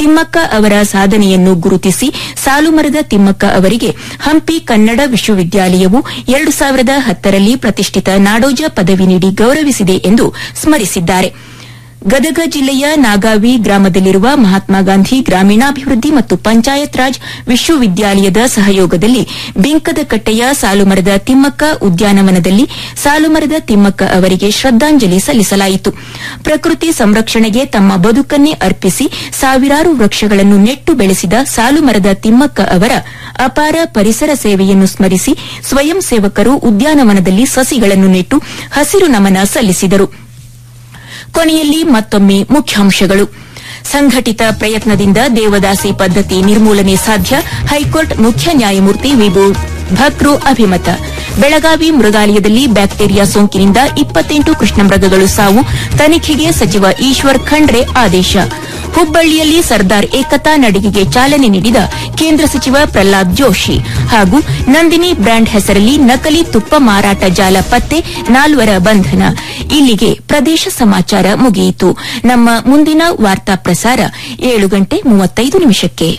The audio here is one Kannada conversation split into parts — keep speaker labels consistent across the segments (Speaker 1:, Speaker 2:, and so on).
Speaker 1: ತಿಮ್ಮಕ್ಕ ಅವರ ಸಾಧನೆಯನ್ನು ಗುರುತಿಸಿ ಸಾಲುಮರದ ತಿಮ್ಮಕ್ಕ ಅವರಿಗೆ ಹಂಪಿ ಕನ್ನಡ ವಿಶ್ವವಿದ್ಯಾಲಯವು ಎರಡು ಸಾವಿರದ ಹತ್ತರಲ್ಲಿ ಪ್ರತಿಷ್ಠಿತ ನಾಡೋಜ ಪದವಿ ನೀಡಿ ಗೌರವಿಸಿದೆ ಎಂದು ಸ್ಮರಿಸಿದ್ದಾರೆ ಗದಗ ಜಿಲ್ಲೆಯ ನಾಗಾವಿ ಗ್ರಾಮದಲ್ಲಿರುವ ಮಹಾತ್ಮ ಗಾಂಧಿ ಗ್ರಾಮೀಣಾಭಿವೃದ್ಧಿ ಮತ್ತು ಪಂಚಾಯತ್ ರಾಜ್ ವಿಶ್ವವಿದ್ಯಾಲಯದ ಸಹಯೋಗದಲ್ಲಿ ಬಿಂಕದಕಟ್ಟೆಯ ಸಾಲುಮರದ ತಿಮ್ಮಕ್ಕ ಉದ್ಯಾನವನದಲ್ಲಿ ಸಾಲುಮರದ ತಿಮ್ಮಕ್ಕ ಅವರಿಗೆ ಶ್ರದ್ದಾಂಜಲಿ ಸಲ್ಲಿಸಲಾಯಿತು ಪ್ರಕೃತಿ ಸಂರಕ್ಷಣೆಗೆ ತಮ್ಮ ಬದುಕನ್ನೇ ಅರ್ಪಿಸಿ ಸಾವಿರಾರು ವೃಕ್ಷಗಳನ್ನು ನೆಟ್ಟು ಬೆಳೆಸಿದ ಸಾಲುಮರದ ತಿಮ್ಮಕ್ಕ ಅವರ ಅಪಾರ ಪರಿಸರ ಸೇವೆಯನ್ನು ಸ್ಮರಿಸಿ ಸ್ವಯಂ ಸೇವಕರು ಉದ್ಯಾನವನದಲ್ಲಿ ಸಸಿಗಳನ್ನು ನೆಟ್ಟು ಹಸಿರು ನಮನ ಸಲ್ಲಿಸಿದರು ಕೊನೆಯಲ್ಲಿ ಮತ್ತೊಮ್ಮೆ ಮುಖ್ಯಾಂಶಗಳು ಸಂಘಟಿತ ಪ್ರಯತ್ನದಿಂದ ದೇವದಾಸಿ ಪದ್ದತಿ ನಿರ್ಮೂಲನೆ ಸಾಧ್ಯ ಹೈಕೋರ್ಟ್ ಮುಖ್ಯ ನ್ಯಾಯಮೂರ್ತಿ ವಿಭು ಭಕ್ರು ಅಭಿಮತ ಬೆಳಗಾವಿ ಮೃಗಾಲಯದಲ್ಲಿ ಬ್ಯಾಕ್ಟೀರಿಯಾ ಸೋಂಕಿನಿಂದ ಇಪ್ಪತ್ತೆಂಟು ಕೃಷ್ಣಮೃಗಗಳು ಸಾವು ತನಿಖೆಗೆ ಸಚಿವ ಈಶ್ವರ್ ಖಂಡ್ರೆ ಆದೇಶ ಹುಬ್ಬಳ್ಳಿಯಲ್ಲಿ ಸರ್ದಾರ್ ಏಕತಾ ನಡಿಗೆಗೆ ಚಾಲನೆ ನೀಡಿದ ಕೇಂದ್ರ ಸಚಿವ ಪ್ರಹ್ಲಾದ್ ಜೋಶಿ ಹಾಗೂ ನಂದಿನಿ ಬ್ರ್ಯಾಂಡ್ ಹೆಸರಲ್ಲಿ ನಕಲಿ ತುಪ್ಪ ಮಾರಾಟ ಜಾಲ ಪತ್ತೆ ನಾಲ್ವರ ಬಂಧನ ಇಲ್ಲಿಗೆ ಪ್ರದೇಶ ಸಮಾಚಾರ ಮುಗಿಯಿತು ನಮ್ಮ ಮುಂದಿನ ವಾರ್ತಾ ಪ್ರಸಾರ ಏಳು ಗಂಟೆ ಮೂವತ್ತೈದು ನಿಮಿಷಕ್ಕೆ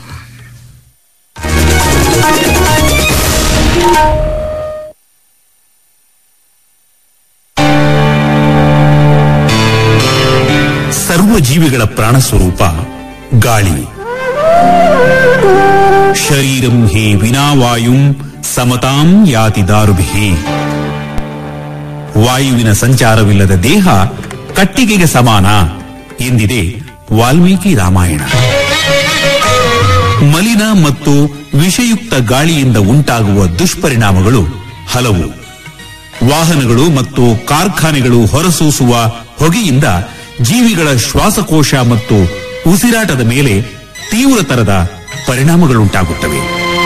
Speaker 2: ಸರ್ವ ಜೀವಿಗಳ ಪ್ರಾಣ ಸ್ವರೂಪ ಗಾಳಿ ಶರೀರಂ ಹೇ ವಿನಾವಾಯುಂ ಸಮತಾಂ ಯಾತಿ ದಾರುಭಿ ವಾಯುವಿನ ಸಂಚಾರವಿಲ್ಲದ ದೇಹ ಕಟ್ಟಿಗೆಗೆ ಸಮಾನ ಎಂದಿದೆ ವಾಲ್ಮೀಕಿ ರಾಮಾಯಣ ಮಲಿನ ಮತ್ತು ವಿಷಯುಕ್ತ ಗಾಳಿಯಿಂದ ಉಂಟಾಗುವ ದುಷ್ಪರಿಣಾಮಗಳು ಹಲವು ವಾಹನಗಳು ಮತ್ತು ಕಾರ್ಖಾನೆಗಳು ಹೊರಸೂಸುವ ಹೊಗೆಯಿಂದ ಜೀವಿಗಳ ಶ್ವಾಸಕೋಶ ಮತ್ತು ಉಸಿರಾಟದ ಮೇಲೆ ತೀವ್ರತರದ ಪರಿಣಾಮಗಳುಂಟಾಗುತ್ತವೆ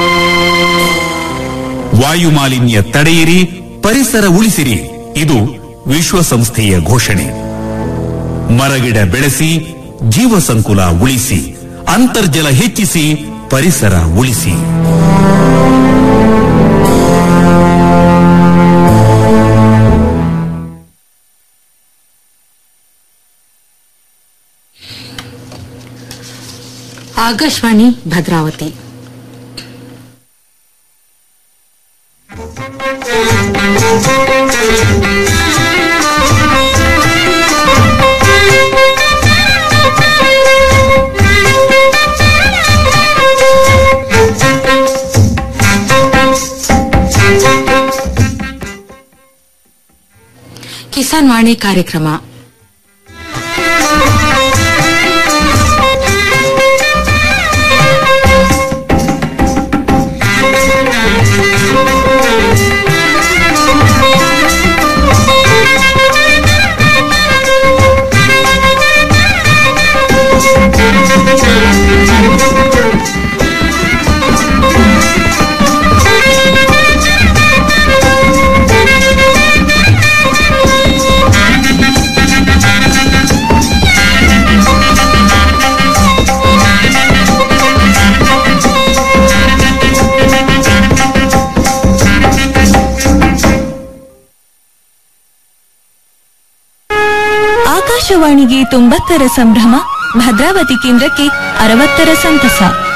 Speaker 2: ವಾಯು ಮಾಲಿನ್ಯ ತಡೆಯಿರಿ ಪರಿಸರ ಉಳಿಸಿರಿ ಇದು ವಿಶ್ವಸಂಸ್ಥೆಯ ಘೋಷಣೆ ಮರಗಿಡ ಬೆಳೆಸಿ ಜೀವ ಸಂಕುಲ ಉಳಿಸಿ ಅಂತರ್ಜಲ ಹೆಚ್ಚಿಸಿ ಪರಿಸರ ಉಳಿಸಿ
Speaker 3: ಆಕಾಶವಾಣಿ ಭದ್ರಾವತಿ ಕಿಸಾನ್ ವಾಣಿ ಕಾರ್ಯಕ್ರಮ
Speaker 4: ಆಕಾಶವಾಣಿಗೆ ತೊಂಬತ್ತರ ಸಂಭ್ರಮ ಭದ್ರಾವತಿ ಕೇಂದ್ರಕ್ಕೆ ಅರವತ್ತರ ಸಂತಸ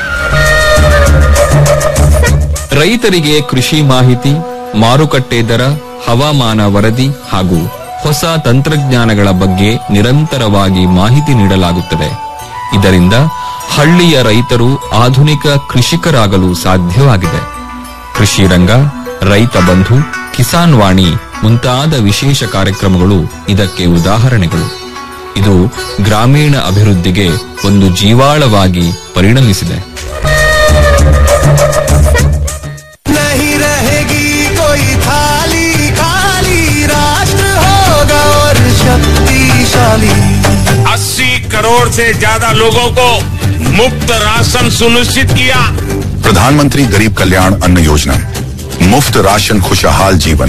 Speaker 5: ರೈತರಿಗೆ ಕೃಷಿ ಮಾಹಿತಿ ಮಾರುಕಟ್ಟೆ ದರ ಹವಾಮಾನ ವರದಿ ಹಾಗೂ ಹೊಸ ತಂತ್ರಜ್ಞಾನಗಳ ಬಗ್ಗೆ ನಿರಂತರವಾಗಿ ಮಾಹಿತಿ ನೀಡಲಾಗುತ್ತದೆ ಇದರಿಂದ ಹಳ್ಳಿಯ ರೈತರು ಆಧುನಿಕ ಕೃಷಿಕರಾಗಲು ಸಾಧ್ಯವಾಗಿದೆ ಕೃಷಿ ರಂಗ ರೈತ ಬಂಧು ಕಿಸಾನ್ ವಾಣಿ ಮುಂತಾದ ವಿಶೇಷ ಕಾರ್ಯಕ್ರಮಗಳು ಇದಕ್ಕೆ ಉದಾಹರಣೆಗಳು ಇದು ಗ್ರಾಮೀಣ ಅಭಿವೃದ್ಧಿಗೆ ಒಂದು ಜೀವಾಳವಾಗಿ ಪರಿಣಮಿಸಿದೆ
Speaker 6: नहीं रहेगी कोई थाली खाली राष्ट्र होगा और शक्तिशाली
Speaker 7: अस्सी करोड़ से ज्यादा लोगों को मुफ्त राशन सुनिश्चित किया
Speaker 8: प्रधानमंत्री गरीब कल्याण अन्न योजना मुफ्त राशन खुशहाल जीवन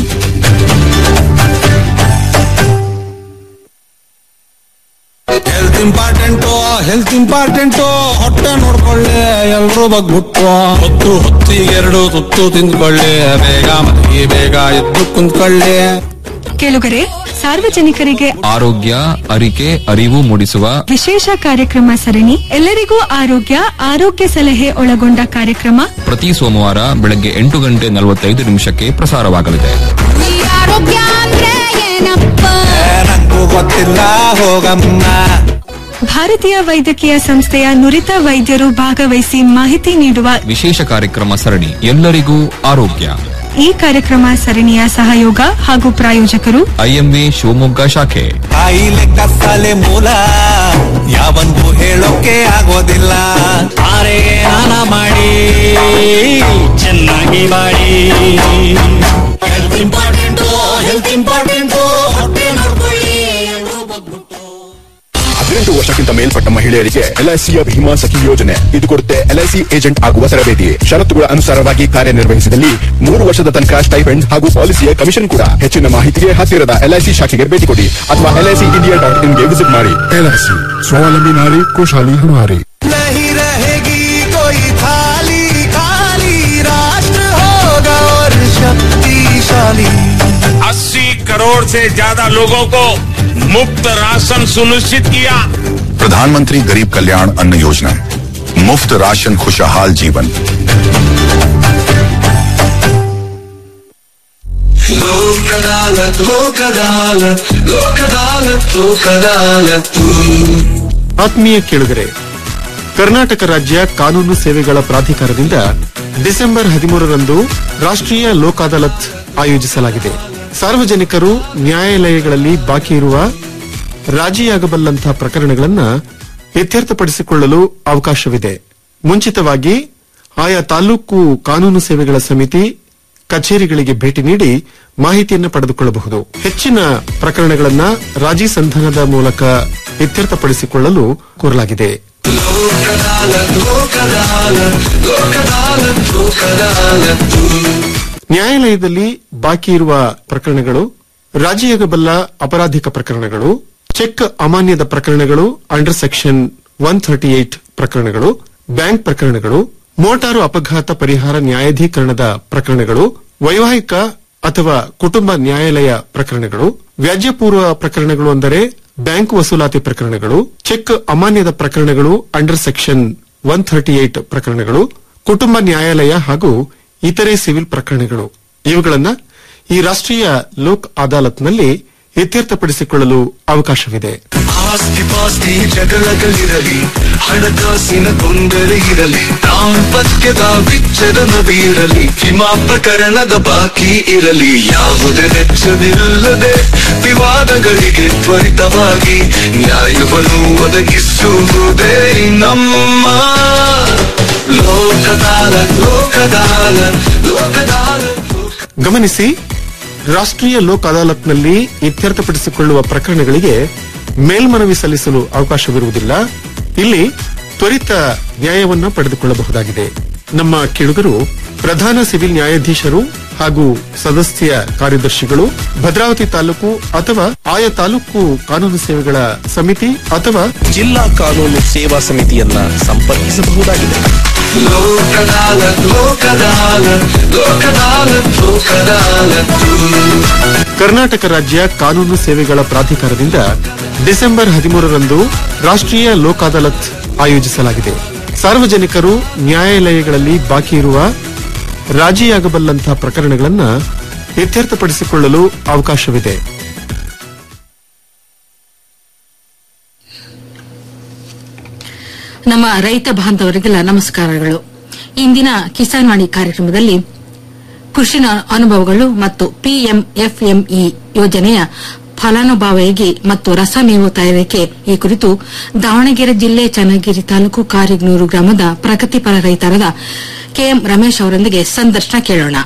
Speaker 6: ಹೆಲ್ತ್ ಇಂಪಾರ್ಟೆಂಟು ಹೆಲ್ತ್ ಇಂಪಾರ್ಟೆಂಟು ಹೊಟ್ಟೆ ನೋಡ್ಕೊಳ್ಳಿ ಎಲ್ರೂ ಬಗ್ಬಿಟ್ಟು ಹೊತ್ತು ಹೊತ್ತಿಗೆ ಎರಡು ತುತ್ತು ತಿಂದ್ಕೊಳ್ಳಿ ಬೇಗ ಮಲಗಿ ಬೇಗ ಎದ್ದು ಕುಂತ್ಕೊಳ್ಳಿ
Speaker 4: ಕೇಳುಗರೆ ಸಾರ್ವಜನಿಕರಿಗೆ
Speaker 5: ಆರೋಗ್ಯ ಅರಿಕೆ ಅರಿವು ಮೂಡಿಸುವ
Speaker 4: ವಿಶೇಷ ಕಾರ್ಯಕ್ರಮ ಸರಣಿ ಎಲ್ಲರಿಗೂ ಆರೋಗ್ಯ ಆರೋಗ್ಯ ಸಲಹೆ ಒಳಗೊಂಡ ಕಾರ್ಯಕ್ರಮ
Speaker 5: ಪ್ರತಿ ಸೋಮವಾರ ಬೆಳಗ್ಗೆ ಎಂಟು ಗಂಟೆ ನಲವತ್ತೈದು ನಿಮಿಷಕ್ಕೆ ಪ್ರಸಾರವಾಗಲಿದೆ
Speaker 9: ಆರೋಗ್ಯ ಅಂದ್ರೆ ಏನಪ್ಪ
Speaker 6: ನಂಗೂ ಗೊತ್ತಿಲ್ಲ ಹೋಗಮ್ಮ
Speaker 4: ಭಾರತೀಯ ವೈದ್ಯಕೀಯ ಸಂಸ್ಥೆಯ ನುರಿತ ವೈದ್ಯರು ಭಾಗವಹಿಸಿ ಮಾಹಿತಿ ನೀಡುವ
Speaker 5: ವಿಶೇಷ ಕಾರ್ಯಕ್ರಮ ಸರಣಿ ಎಲ್ಲರಿಗೂ ಆರೋಗ್ಯ
Speaker 4: ಈ ಕಾರ್ಯಕ್ರಮ ಸರಣಿಯ ಸಹಯೋಗ ಹಾಗೂ ಪ್ರಾಯೋಜಕರು
Speaker 5: ಐಎಂವಿ ಶಿವಮೊಗ್ಗ ಶಾಖೆ
Speaker 6: ಕಾಯಿಲೆ ಕಸಾಲೆ ಮೂಲ ಯಾವನ್ಗೂ ಹೇಳೋಕೆ ಆಗೋದಿಲ್ಲ ಆರೆ ನಾನ ಮಾಡಿ ಚೆನ್ನಾಗಿ ಮಾಡಿ ಹೆಲ್ತ್ ಇಂಪಾರ್ಟೆಂಟು ಹೆಲ್ತ್ ಇಂಪಾರ್ಟೆಂಟು ಹೊಟ್ಟೆ ನೋಡ್ಕೊಳ್ಳಿ ಎಲ್ರೂ ಬಗ್ಬಿಟ್ಟು
Speaker 10: ಹದಿನೆಂಟು ವರ್ಷಕ್ಕಿಂತ ಮೇಲ್ಪಟ್ಟ ಮಹಿಳೆಯರಿಗೆ ಎಲ್ಐಸಿಯ ಭೀಮಾ ಸಖಿ ಯೋಜನೆ ಇದು ಕೊಡುತ್ತೆ ಎಲ್ಐಸಿ ಏಜೆಂಟ್ ಆಗುವ ತರಬೇತಿ ಷರತ್ತುಗಳ ಅನುಸಾರವಾಗಿ ಕಾರ್ಯನಿರ್ವಹಿಸಿದಲ್ಲಿ ಮೂರು ವರ್ಷದ ತನಕ ಸ್ಟೈಫೆಂಡ್ ಹಾಗೂ ಪಾಲಿಸಿಯ ಕಮಿಷನ್ ಕೂಡ ಹೆಚ್ಚಿನ ಮಾಹಿತಿಗೆ ಹತ್ತಿರದ ಎಲ್ಐಸಿ ಶಾಖೆಗೆ ಭೇಟಿ ಕೊಡಿ ಅಥವಾ ಎಲ್ಐಸಿ ಇಂಡಿಯಾ ಡಾಟ್ ಇನ್ಗೆ ವಿಸಿಟ್ ಮಾಡಿ ಎಲ್ಐಸಿ ಸ್ವಾವಲಂಬಿ ನಾರಿ ಖುಷಾಲಿ ಹಮಾರಿ
Speaker 6: नहीं रहेगी कोई थाली खाली राष्ट्र होगा और शक्तिशाली
Speaker 7: 80 करोड़ से ज्यादा लोगों को मुफ्त राशन सुनिश्चित किया
Speaker 8: प्रधानमंत्री गरीब कल्याण अन्न योजना मुफ्त राशन खुशहाल जीवन
Speaker 6: लोक अदालत लोक अदालत लोक अदालत लोक अदालत
Speaker 11: ಆತ್ಮೀಯ ಕೇಳುಗರೆ ಕರ್ನಾಟಕ ರಾಜ್ಯ ಕಾನೂನು ಸೇವೆಗಳ ಪ್ರಾಧಿಕಾರದಿಂದ ಡಿಸೆಂಬರ್ ಹದಿಮೂರರಂದು ರಾಷ್ಟ್ರೀಯ ಲೋಕ್ ಅದಾಲತ್ ಆಯೋಜಿಸಲಾಗಿದೆ ಸಾರ್ವಜನಿಕರು ನ್ಯಾಯಾಲಯಗಳಲ್ಲಿ ಬಾಕಿ ಇರುವ ರಾಜಿಯಾಗಬಲ್ಲಂತಹ ಪ್ರಕರಣಗಳನ್ನ ಇತ್ಯರ್ಥಪಡಿಸಿಕೊಳ್ಳಲು ಅವಕಾಶವಿದೆ ಮುಂಚಿತವಾಗಿ ಆಯಾ ತಾಲೂಕು ಕಾನೂನು ಸೇವೆಗಳ ಸಮಿತಿ ಕಚೇರಿಗಳಿಗೆ ಭೇಟಿ ನೀಡಿ ಮಾಹಿತಿಯನ್ನು ಪಡೆದುಕೊಳ್ಳಬಹುದು ಹೆಚ್ಚಿನ ಪ್ರಕರಣಗಳನ್ನ ರಾಜಿ ಸಂಧಾನದ ಮೂಲಕ ಇತ್ಯರ್ಥಪಡಿಸಿಕೊಳ್ಳಲು ಕೋರಲಾಗಿದೆ ನ್ಯಾಯಾಲಯದಲ್ಲಿ ಬಾಕಿ ಇರುವ ಪ್ರಕರಣಗಳು ರಾಜಿಯಾಗಬಲ್ಲ ಅಪರಾಧಿಕ ಪ್ರಕರಣಗಳು ಚೆಕ್ ಅಮಾನ್ಯದ ಪ್ರಕರಣಗಳು under section one thirty eight ಪ್ರಕರಣಗಳು ಬ್ಯಾಂಕ್ ಪ್ರಕರಣಗಳು ಮೋಟಾರು ಅಪಘಾತ ಪರಿಹಾರ ನ್ಯಾಯಾಧೀಕರಣದ ಪ್ರಕರಣಗಳು ವೈವಾಹಿಕ ಅಥವಾ ಕುಟುಂಬ ನ್ಯಾಯಾಲಯ ಪ್ರಕರಣಗಳು ವ್ಯಾಜ್ಯಪೂರ್ವ ಪ್ರಕರಣಗಳು ಅಂದರೆ ಬ್ಯಾಂಕ್ ವಸೂಲಾತಿ ಪ್ರಕರಣಗಳು ಚೆಕ್ ಅಮಾನ್ಯದ ಪ್ರಕರಣಗಳು under section one thirty eight ಪ್ರಕರಣಗಳು ಕುಟುಂಬ ನ್ಯಾಯಾಲಯ ಹಾಗೂ ಇತರೆ ಸಿವಿಲ್ ಪ್ರಕರಣಗಳು ಇವುಗಳನ್ನ ಈ ರಾಷ್ಟ್ರೀಯ ಲೋಕ್ ಅದಾಲತ್ನಲ್ಲಿ ಇತ್ಯರ್ಥಪಡಿಸಿಕೊಳ್ಳಲು ಅವಕಾಶವಿದೆ
Speaker 6: ಆಸ್ತಿ ಪಾಸ್ತಿ ಜಗಳಗಳಿರಲಿ ಹಣಕಾಸಿನ ತೊಂದರೆ ಇರಲಿ ದಾಂಪತ್ಯದ ವಿಚ್ಛೇದನ ಬೀರಲಿ ವಿಮಾ ಪ್ರಕರಣದ ಬಾಕಿ ಇರಲಿ ಯಾವುದೇ ವೆಚ್ಚವಿಲ್ಲದೆ ವಿವಾದಗಳಿಗೆ ತ್ವರಿತವಾಗಿ ನ್ಯಾಯವನ್ನು ಒದಗಿಸುವುದೇ ನಮ್ಮ ಲೋಕದಾಲ ಲೋಕದಾಲ ಲೋಕದಾಲ
Speaker 11: ಗಮನಿಸಿ ರಾಷ್ಟ್ರೀಯ ಲೋಕ್ ಅದಾಲತ್ನಲ್ಲಿ ಇತ್ಯರ್ಥಪಡಿಸಿಕೊಳ್ಳುವ ಪ್ರಕರಣಗಳಿಗೆ ಮೇಲ್ಮನವಿ ಸಲ್ಲಿಸಲು ಅವಕಾಶವಿರುವುದಿಲ್ಲ ಇಲ್ಲಿ ತ್ವರಿತ ನ್ಯಾಯವನ್ನು ಪಡೆದುಕೊಳ್ಳಬಹುದಾಗಿದೆ ನಮ್ಮ ಕೇಳುಗರು ಪ್ರಧಾನ ಸಿವಿಲ್ ನ್ಯಾಯಾಧೀಶರು ಹಾಗೂ ಸದಸ್ಯ ಕಾರ್ಯದರ್ಶಿಗಳು ಭದ್ರಾವತಿ ತಾಲೂಕು ಅಥವಾ ಆಯಾ ತಾಲೂಕು ಕಾನೂನು ಸೇವೆಗಳ ಸಮಿತಿ ಅಥವಾ
Speaker 12: ಜಿಲ್ಲಾ ಕಾನೂನು ಸೇವಾ ಸಮಿತಿಯನ್ನ ಸಂಪರ್ಕಿಸಬಹುದಾಗಿದೆ
Speaker 6: ಲೋಕದಾಲ ಲೋಕದಾಲ ಲೋಕದಾಲ ಲೋಕದಾಲತ್ತು
Speaker 11: ಕರ್ನಾಟಕ ರಾಜ್ಯ ಕಾನೂನು ಸೇವೆಗಳ ಪ್ರಾಧಿಕಾರದಿಂದ ಡಿಸೆಂಬರ್ ಹದಿಮೂರರಂದು ರಾಷ್ಟ್ರೀಯ ಲೋಕ್ ಅದಾಲತ್ ಆಯೋಜಿಸಲಾಗಿದೆ ಸಾರ್ವಜನಿಕರು ನ್ಯಾಯಾಲಯಗಳಲ್ಲಿ ಬಾಕಿ ಇರುವ ರಾಜಿಯಾಗಬಲ್ಲಂತಹ ಪ್ರಕರಣಗಳನ್ನ ಇತ್ಯರ್ಥಪಡಿಸಿಕೊಳ್ಳಲು ಅವಕಾಶವಿದೆ
Speaker 3: ನಮ್ಮ ರೈತ ಬಾಂಧವರಿಗೆಲ್ಲ ನಮಸ್ಕಾರಗಳು ಇಂದಿನ ಕಿಸಾನ್ ವಾಣಿ ಕಾರ್ಯಕ್ರಮದಲ್ಲಿ ಕೃಷಿ ಅನುಭವಗಳು ಮತ್ತು ಪಿಎಂಎಫ್ಎಂಇ ಯೋಜನೆಯ ಫಲಾನುಭವಿಗೆ ಮತ್ತು ರಸಮೇವು ತಯಾರಿಕೆ ಈ ಕುರಿತು ದಾವಣಗೆರೆ ಜಿಲ್ಲೆ ಚನ್ನಗಿರಿ ತಾಲೂಕು ಕಾರಿಗ್ನೂರು ಗ್ರಾಮದ ಪ್ರಗತಿಪರ ರೈತರಾದ ಕೆಎಂ ರಮೇಶ್ ಅವರೊಂದಿಗೆ ಸಂದರ್ಶನ ಕೇಳೋಣ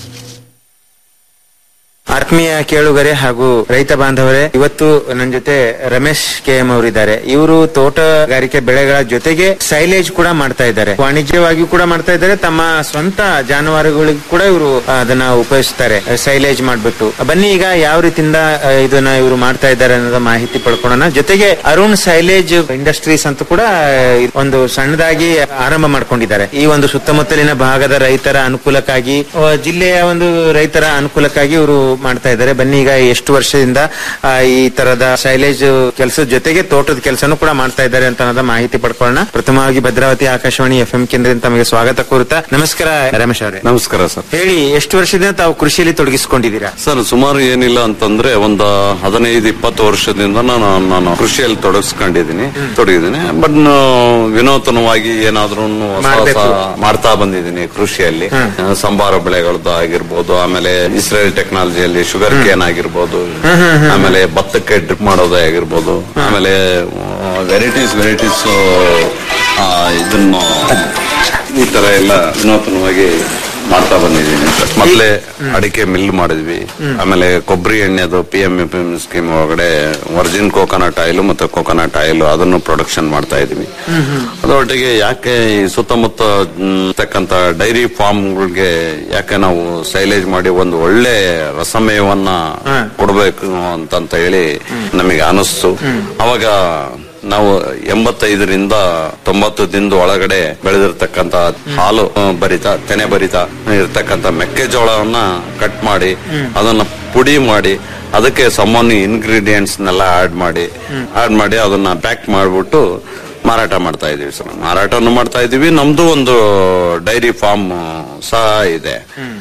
Speaker 13: ಆತ್ಮೀಯ ಕೇಳುಗರೆ ಹಾಗೂ ರೈತ ಬಾಂಧವರೇ ಇವತ್ತು ನನ್ನ ಜೊತೆ ರಮೇಶ್ ಕೆ ಎಂ ಅವರಿದ್ದಾರೆ ಇವರು ತೋಟಗಾರಿಕೆ ಬೆಳೆಗಳ ಜೊತೆಗೆ ಸೈಲೇಜ್ ಕೂಡ ಮಾಡ್ತಾ ಇದ್ದಾರೆ ವಾಣಿಜ್ಯವಾಗಿಯೂ ಕೂಡ ಮಾಡ್ತಾ ಇದ್ದಾರೆ ತಮ್ಮ ಸ್ವಂತ ಜಾನುವಾರುಗಳಿಗೂ ಕೂಡ ಇವರು ಅದನ್ನ ಉಪಯೋಗಿಸ್ತಾರೆ ಸೈಲೇಜ್ ಮಾಡ್ಬಿಟ್ಟು ಬನ್ನಿ ಈಗ ಯಾವ ರೀತಿಯಿಂದ ಆ, ಇದನ್ನ ಇವರು ಮಾಡ್ತಾ ಇದ್ದಾರೆ ಅನ್ನೋದ ಮಾಹಿತಿ ಪಡ್ಕೊಳ್ಳೋಣ ಜೊತೆಗೆ ಅರುಣ್ ಸೈಲೇಜ್ ಇಂಡಸ್ಟ್ರೀಸ್ ಅಂತ ಕೂಡ ಆ, ಒಂದು ಸಣ್ಣದಾಗಿ ಆರಂಭ ಮಾಡ್ಕೊಂಡಿದ್ದಾರೆ ಈ ಒಂದು ಸುತ್ತಮುತ್ತಲಿನ ಭಾಗದ ರೈತರ ಅನುಕೂಲಕ್ಕಾಗಿ ಆ, ಜಿಲ್ಲೆಯ ಒಂದು ರೈತರ ಅನುಕೂಲಕ್ಕಾಗಿ ಇವರು ಮಾಡ್ತಾ ಇದ್ದಾರೆ ಬನ್ನಿ ಈಗ ಎಷ್ಟು ವರ್ಷದಿಂದ ಆ, ಈ ತರದ ಶೈಲೇಜ್ ಕೆಲಸದ ಜೊತೆಗೆ ತೋಟದ ಕೆಲಸನೂ ಕೂಡ ಮಾಡ್ತಾ ಇದ್ದಾರೆ ಅಂತ ಅನ್ನೋದ ಮಾಹಿತಿ ಪಡ್ಕೊಳ್ಳೋಣ ಪ್ರಥಮವಾಗಿ ಭದ್ರಾವತಿ ಆಕಾಶವಾಣಿ ಎಫ್ ಎಂ ಕೇಂದ್ರದಿಂದ ತಮಗೆ ಸ್ವಾಗತ ಕೋರುತ್ತಾ ನಮಸ್ಕಾರ ರಮೇಶ್ ಅವರೇ
Speaker 14: ನಮಸ್ಕಾರ ಸರ್
Speaker 13: ಹೇಳಿ ಎಷ್ಟು ವರ್ಷದಿಂದ ತಾವು ಕೃಷಿಯಲ್ಲಿ ತೊಡಗಿಸಿಕೊಂಡಿದ್ದೀರಾ
Speaker 14: ಸರ್ ಸುಮಾರು ಏನಿಲ್ಲ ಅಂತಂದ್ರೆ ಒಂದು ಹದಿನೈದು ಇಪ್ಪತ್ತು ವರ್ಷದಿಂದ ನಾನು ನಾನು ಕೃಷಿಯಲ್ಲಿ ತೊಡಗಿಸ್ಕೊಂಡಿದ್ದೀನಿ ತೊಡಗಿದ್ದೀನಿ ಬಟ್ ವಿನೂತನವಾಗಿ ಏನಾದ್ರೂ ಹೊಸ ಹೊಸ
Speaker 13: ಮಾಡ್ಬೇಕು.
Speaker 14: ಮಾಡ್ತಾ ಬಂದಿದ್ದೀನಿ ಕೃಷಿಯಲ್ಲಿ ಆ, ಸಂಬಾರ ಬೆಳೆಗಳದ್ದು ಆಗಿರ್ಬೋದು ಆಮೇಲೆ ಇಸ್ರೇಲ್ ಟೆಕ್ನಾಲಜಿಯಲ್ಲಿ ಶುಗರ್ ಕೇನ್ ಆಗಿರ್ಬೋದು ಆಮೇಲೆ ಭತ್ತಕ್ಕೆ ಡ್ರಿಪ್ ಮಾಡೋದೇ ಆಗಿರ್ಬೋದು ಆಮೇಲೆ ವೆರೈಟೀಸ್ ವೆರೈಟೀಸ್ ಇದನ್ನು ಈ ತರ ಎಲ್ಲ ವಿನೂತನವಾಗಿ ಮಾಡ್ತಾ ಬಂದಿದ್ದೀನಿ ಸರ್ ಮೊದಲೇ ಅಡಿಕೆ ಮಿಲ್ ಮಾಡಿದ್ವಿ ಆಮೇಲೆ ಕೊಬ್ಬರಿ ಎಣ್ಣೆದು P M F M scheme ಒಳಗಡೆ ವರ್ಜಿನ್ ಕೋಕೋನಟ್ ಆಯಿಲ್ ಮತ್ತೆ ಕೋಕೋನಟ್ ಆಯಿಲ್ ಅದನ್ನು ಪ್ರೊಡಕ್ಷನ್ ಮಾಡ್ತಾ ಇದೀವಿ ಅದರೊಟ್ಟಿಗೆ ಯಾಕೆ ಈ ಸುತ್ತಮುತ್ತ ಮ್, ಇರ್ತಕ್ಕಂತ ಡೈರಿ ಫಾರ್ಮ್ಗಳಿಗೆ ಯಾಕೆ ನಾವು ಸೈಲೇಜ್ ಮಾಡಿ ಒಂದು ಒಳ್ಳೆ ರಸಮೇವನ್ನ ಕೊಡಬೇಕು ಅಂತಂತ ಹೇಳಿ ನಮಗೆ ಅನಿಸ್ತು ಅವಾಗ ನಾವು ಎಂಬತ್ತೈದರಿಂದ ತೊಂಬತ್ತು ದಿನದ ಒಳಗಡೆ ಬೆಳೆದಿರ್ತಕ್ಕಂತ ಹಾಲು ಆ, ಭರಿತ ತೆನೆ ಭರಿತ ಇರ್ತಕ್ಕಂತ ಮೆಕ್ಕೆಜೋಳವನ್ನ ಕಟ್ ಮಾಡಿ ಅದನ್ನ ಪುಡಿ ಮಾಡಿ ಅದಕ್ಕೆ ಸಾಮಾನ್ಯ ಇಂಗ್ರೀಡಿಯೆಂಟ್ಸ್ ನೆಲ್ಲ ಆಡ್ ಮಾಡಿ ಆಡ್ ಮಾಡಿ ಅದನ್ನ ಪ್ಯಾಕ್ ಮಾಡ್ಬಿಟ್ಟು ಮಾರಾಟ ಮಾಡ್ತಾ ಇದೀವಿ ಸರ್ ಮಾರಾಟವನ್ನು ಮಾಡ್ತಾ ಇದೀವಿ ನಮ್ದು ಒಂದು ಡೈರಿ ಫಾರ್ಮ್ ಸಹ ಇದೆ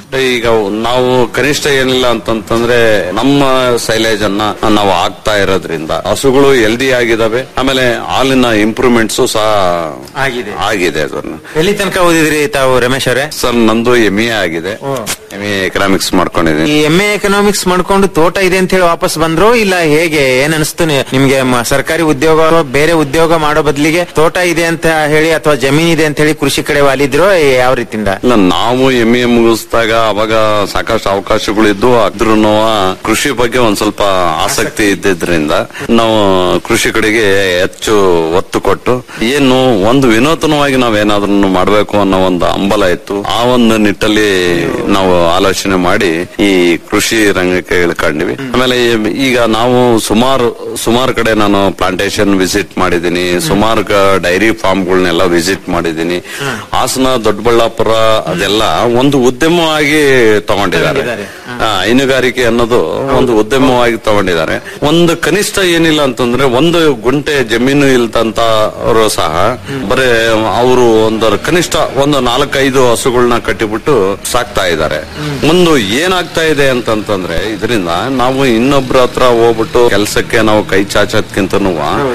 Speaker 14: ಈಗ ನಾವು ಕನಿಷ್ಠ ಏನಿಲ್ಲ ಅಂತಂತಂದ್ರೆ ನಮ್ಮ ಸೈಲೇಜ್ ಅನ್ನ ನಾವು ಆಗ್ತಾ ಇರೋದ್ರಿಂದ ಹಸುಗಳು ಹೆಲ್ದಿ ಆಗಿದಾವೆ ಆಮೇಲೆ ಹಾಲಿನ ಇಂಪ್ರೂವ್ಮೆಂಟ್ಸ್ ಸಹ
Speaker 13: ಆಗಿದೆ
Speaker 14: ಆಗಿದೆ ಸರ್
Speaker 13: ಎಲ್ಲಿ ತನಕ ಓದಿದ್ರಿ ತಾವು ರಮೇಶ್ ಅವರೇ
Speaker 14: ಸರ್ ನಂದು ಎಂ ಎ ಆಗಿದೆ ಎಂ ಎ ಎಕನಾಮಿಕ್ಸ್ ಮಾಡ್ಕೊಂಡಿದ್ದೀನಿ
Speaker 13: ಈ ಎಂ ಎ ಎಕನಾಮಿಕ್ಸ್ ಮಾಡ್ಕೊಂಡು ತೋಟ ಇದೆ ಅಂತ ಹೇಳಿ ವಾಪಸ್ ಬಂದ್ರು ಇಲ್ಲ ಹೇಗೆ ಏನ್ ಅನಿಸ್ತು ನಿ- ನಿಮ್ಗೆ ಮ- ಸರ್ಕಾರಿ ಉದ್ಯೋಗ ಅಥವಾ ಬೇರೆ ಉದ್ಯೋಗ ಮಾಡೋ ಬದಲಿಗೆ ತೋಟ ಇದೆ ಅಂತ ಹೇಳಿ ಅಥವಾ ಜಮೀನ್ ಇದೆ ಅಂತ ಹೇಳಿ ಕೃಷಿ ಕಡೆ ವಾಲಿದ್ರು ಯಾವ ರೀತಿಯಿಂದ
Speaker 14: ಇಲ್ಲ ನಾವು ಎಂ ಎ ಮುಗಿಸಿದಾಗ ಅವಾಗ ಸಾಕಷ್ಟು ಅವಕಾಶಗಳಿದ್ದು ಆದ್ರೂ ಕೃಷಿ ಬಗ್ಗೆ ಒಂದ್ ಸ್ವಲ್ಪ ಆಸಕ್ತಿ ಇದ್ದಿದ್ರಿಂದ ನಾವು ಕೃಷಿ ಕಡೆಗೆ ಹೆಚ್ಚು ಒತ್ತು ಕೊಟ್ಟು ಏನು ಒಂದು ವಿನೂತನವಾಗಿ ನಾವೇನಾದ್ರೂ ಮಾಡಬೇಕು ಅನ್ನೋ ಒಂದು ಹಂಬಲ ಇತ್ತು ಆ ಒಂದು ನಿಟ್ಟಲ್ಲಿ ನಾವು ಆಲೋಚನೆ ಮಾಡಿ ಈ ಕೃಷಿ ರಂಗಕ್ಕೆ ಇಳ್ಕೊಂಡಿವಿ ಆಮೇಲೆ ಈಗ ನಾವು ಸುಮಾರು ಸುಮಾರು ಕಡೆ ನಾನು ಪ್ಲಾಂಟೇಶನ್ ವಿಸಿಟ್ ಮಾಡಿದ್ದೀನಿ ಸುಮಾರು ಡೈರಿ ಫಾರ್ಮ್ಗಳನ್ನೆಲ್ಲ ವಿಸಿಟ್ ಮಾಡಿದ್ದೀನಿ ಹಾಸನ ದೊಡ್ಡಬಳ್ಳಾಪುರ ಅದೆಲ್ಲ ಒಂದು ಉದ್ಯಮವಾಗಿ ತಗೊಂಡಿದ್ದಾರೆ ಆ, ಹೈನುಗಾರಿಕೆ ಅನ್ನೋದು ಒಂದು ಉದ್ಯಮವಾಗಿ ತಗೊಂಡಿದ್ದಾರೆ ಒಂದು ಕನಿಷ್ಠ ಏನಿಲ್ಲ ಅಂತಂದ್ರೆ ಒಂದು ಗುಂಟೆ ಜಮೀನು ಇಲ್ದಂತ ಅವರು ಸಹ ಬರೇ ಅವರು ಒಂದು ಕನಿಷ್ಠ ಒಂದು ನಾಲ್ಕೈದು ಹಸುಗಳನ್ನ ಕಟ್ಟಿಬಿಟ್ಟು ಸಾಕ್ತಾ ಇದ್ದಾರೆ ಒಂದು ಏನಾಗ್ತಾ ಇದೆ ಅಂತಂತಂದ್ರೆ ಇದರಿಂದ ನಾವು ಇನ್ನೊಬ್ರ ಹತ್ರ ಹೋಗ್ಬಿಟ್ಟು ಕೆಲಸಕ್ಕೆ ನಾವು ಕೈ ಚಾಚೋದ್ಕಿಂತನೂ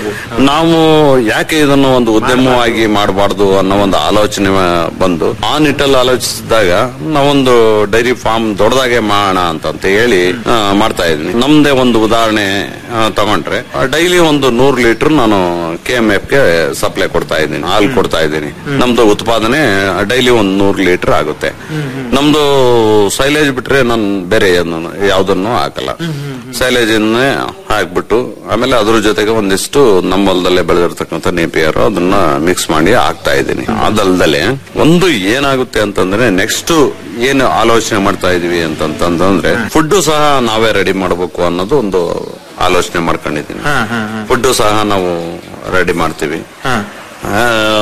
Speaker 14: ನಾವು ಯಾಕೆ ಇದನ್ನು ಒಂದು ಉದ್ಯಮವಾಗಿ ಮಾಡಬಾರ್ದು ಅನ್ನೋ ಒಂದು ಆಲೋಚನೆ ಬಂದು ಆ ನಿಟ್ಟಲ್ಲಿ ಆಲೋಚಿಸಿದಾಗ ನಾವೊಂದು ಡೈರಿ ಫಾರ್ಮ್ ದೊಡ್ಡದಾಗೆ ಮಾಡೋಣ ಅಂತಂತ ಹೇಳಿ ಆ, ಮಾಡ್ತಾ ಇದೀನಿ ನಮ್ದೇ ಒಂದು ಉದಾಹರಣೆ ಆ, ತಗೊಂಡ್ರೆ ಡೈಲಿ ಒಂದು ನೂರು ಲೀಟರ್ ನಾನು ಕೆ ಎಂ ಎಫ್ ಗೆ ಸಪ್ಲೈ ಕೊಡ್ತಾ ಇದ್ದೀನಿ ಹಾಲು ಕೊಡ್ತಾ ಇದ್ದೀನಿ ನಮ್ದು ಉತ್ಪಾದನೆ ಡೈಲಿ ಒಂದು ನೂರು ಲೀಟರ್ ಆಗುತ್ತೆ ನಮ್ದು ಸೈಲೇಜ್ ಬಿಟ್ರೆ ನಾನು ಬೇರೆ ಏನು ಯಾವ್ದನ್ನು ಹಾಕಲ್ಲ ಸೈಲೇಜ್ ಹಾಕ್ಬಿಟ್ಟು ಆಮೇಲೆ ಅದ್ರ ಜೊತೆಗೆ ಒಂದಿಷ್ಟು ನಮ್ಮ ಹೊಲದಲ್ಲೇ ಬೆಳೆದಿರ್ತಕ್ಕಂಥ ನೇಪಿಯರ್ ಅದನ್ನ ಮಿಕ್ಸ್ ಮಾಡಿ ಹಾಕ್ತಾ ಇದ್ದೀನಿ ಅದಲ್ದಲೆ ಒಂದು ಏನಾಗುತ್ತೆ ಅಂತಂದ್ರೆ ನೆಕ್ಸ್ಟ್ ಏನು ಆಲೋಚನೆ ಮಾಡ್ತಾ ಇದೀವಿ ಅಂತಂತಂದ್ರೆ ಫುಡ್ ಸಹ ನಾವೇ ರೆಡಿ ಮಾಡಬೇಕು ಅನ್ನೋದು ಒಂದು ಆಲೋಚನೆ ಮಾಡ್ಕೊಂಡಿದ್ದೀನಿ ಫುಡ್ ಸಹ ನಾವು ರೆಡಿ ಮಾಡ್ತೀವಿ ಆ,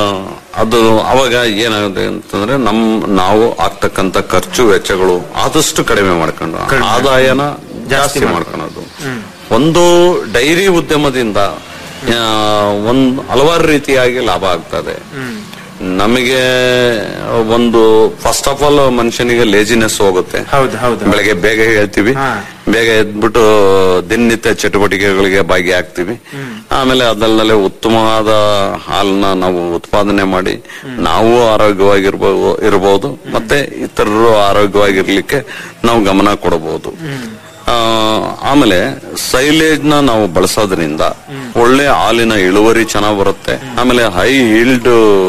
Speaker 14: ಅದು ಅವಾಗ ಏನಾಗುತ್ತೆ ಅಂತಂದ್ರೆ ನಮ್ ನಾವು ಆಗ್ತಕ್ಕಂತ ಖರ್ಚು ವೆಚ್ಚಗಳು ಆದಷ್ಟು ಕಡಿಮೆ ಮಾಡ್ಕೊಂಡು ಆದಾಯನ ಜಾಸ್ತಿ ಮಾಡ್ಕೊಳ್ಳೋದು ಒಂದು ಡೈರಿ ಉದ್ಯಮದಿಂದ ಆ, ಒಂದ್ ಹಲವಾರು ರೀತಿಯಾಗಿ ಲಾಭ ಆಗ್ತದೆ ನಮಗೆ ಒಂದು ಫಸ್ಟ್ ಆಫ್ ಆಲ್ ಮನುಷ್ಯನಿಗೆ ಲೇಜಿನೆಸ್ ಹೋಗುತ್ತೆ
Speaker 13: ಹೌದು ಹೌದು
Speaker 14: ಬೆಳಗ್ಗೆ ಬೇಗ ಹೇಳ್ತೀವಿ ಬೇಗ ಎದ್ಬಿಟ್ಟು ದಿನನಿತ್ಯ ಚಟುವಟಿಕೆಗಳಿಗೆ ಭಾಗಿಯಾಗ್ತೀವಿ ಆಮೇಲೆ ಅದಲ್ಲದೆ ಉತ್ತಮವಾದ ಹಾಲನ್ನ ನಾವು ಉತ್ಪಾದನೆ ಮಾಡಿ ನಾವು ಆರೋಗ್ಯವಾಗಿರ್ಬೋದು ಇರಬಹುದು ಮತ್ತೆ ಇತರರು ಆರೋಗ್ಯವಾಗಿರ್ಲಿಕ್ಕೆ ನಾವು ಗಮನ ಕೊಡಬಹುದು ಆ, ಆಮೇಲೆ ಸೈಲೇಜ್ ನ ನಾವು ಬಳಸೋದ್ರಿಂದ ಒಳ್ಳೆ ಹಾಲಿನ ಇಳುವರಿ ಚೆನ್ನಾಗ್ ಬರುತ್ತೆ ಆಮೇಲೆ ಹೈ ಈಲ್ಡ್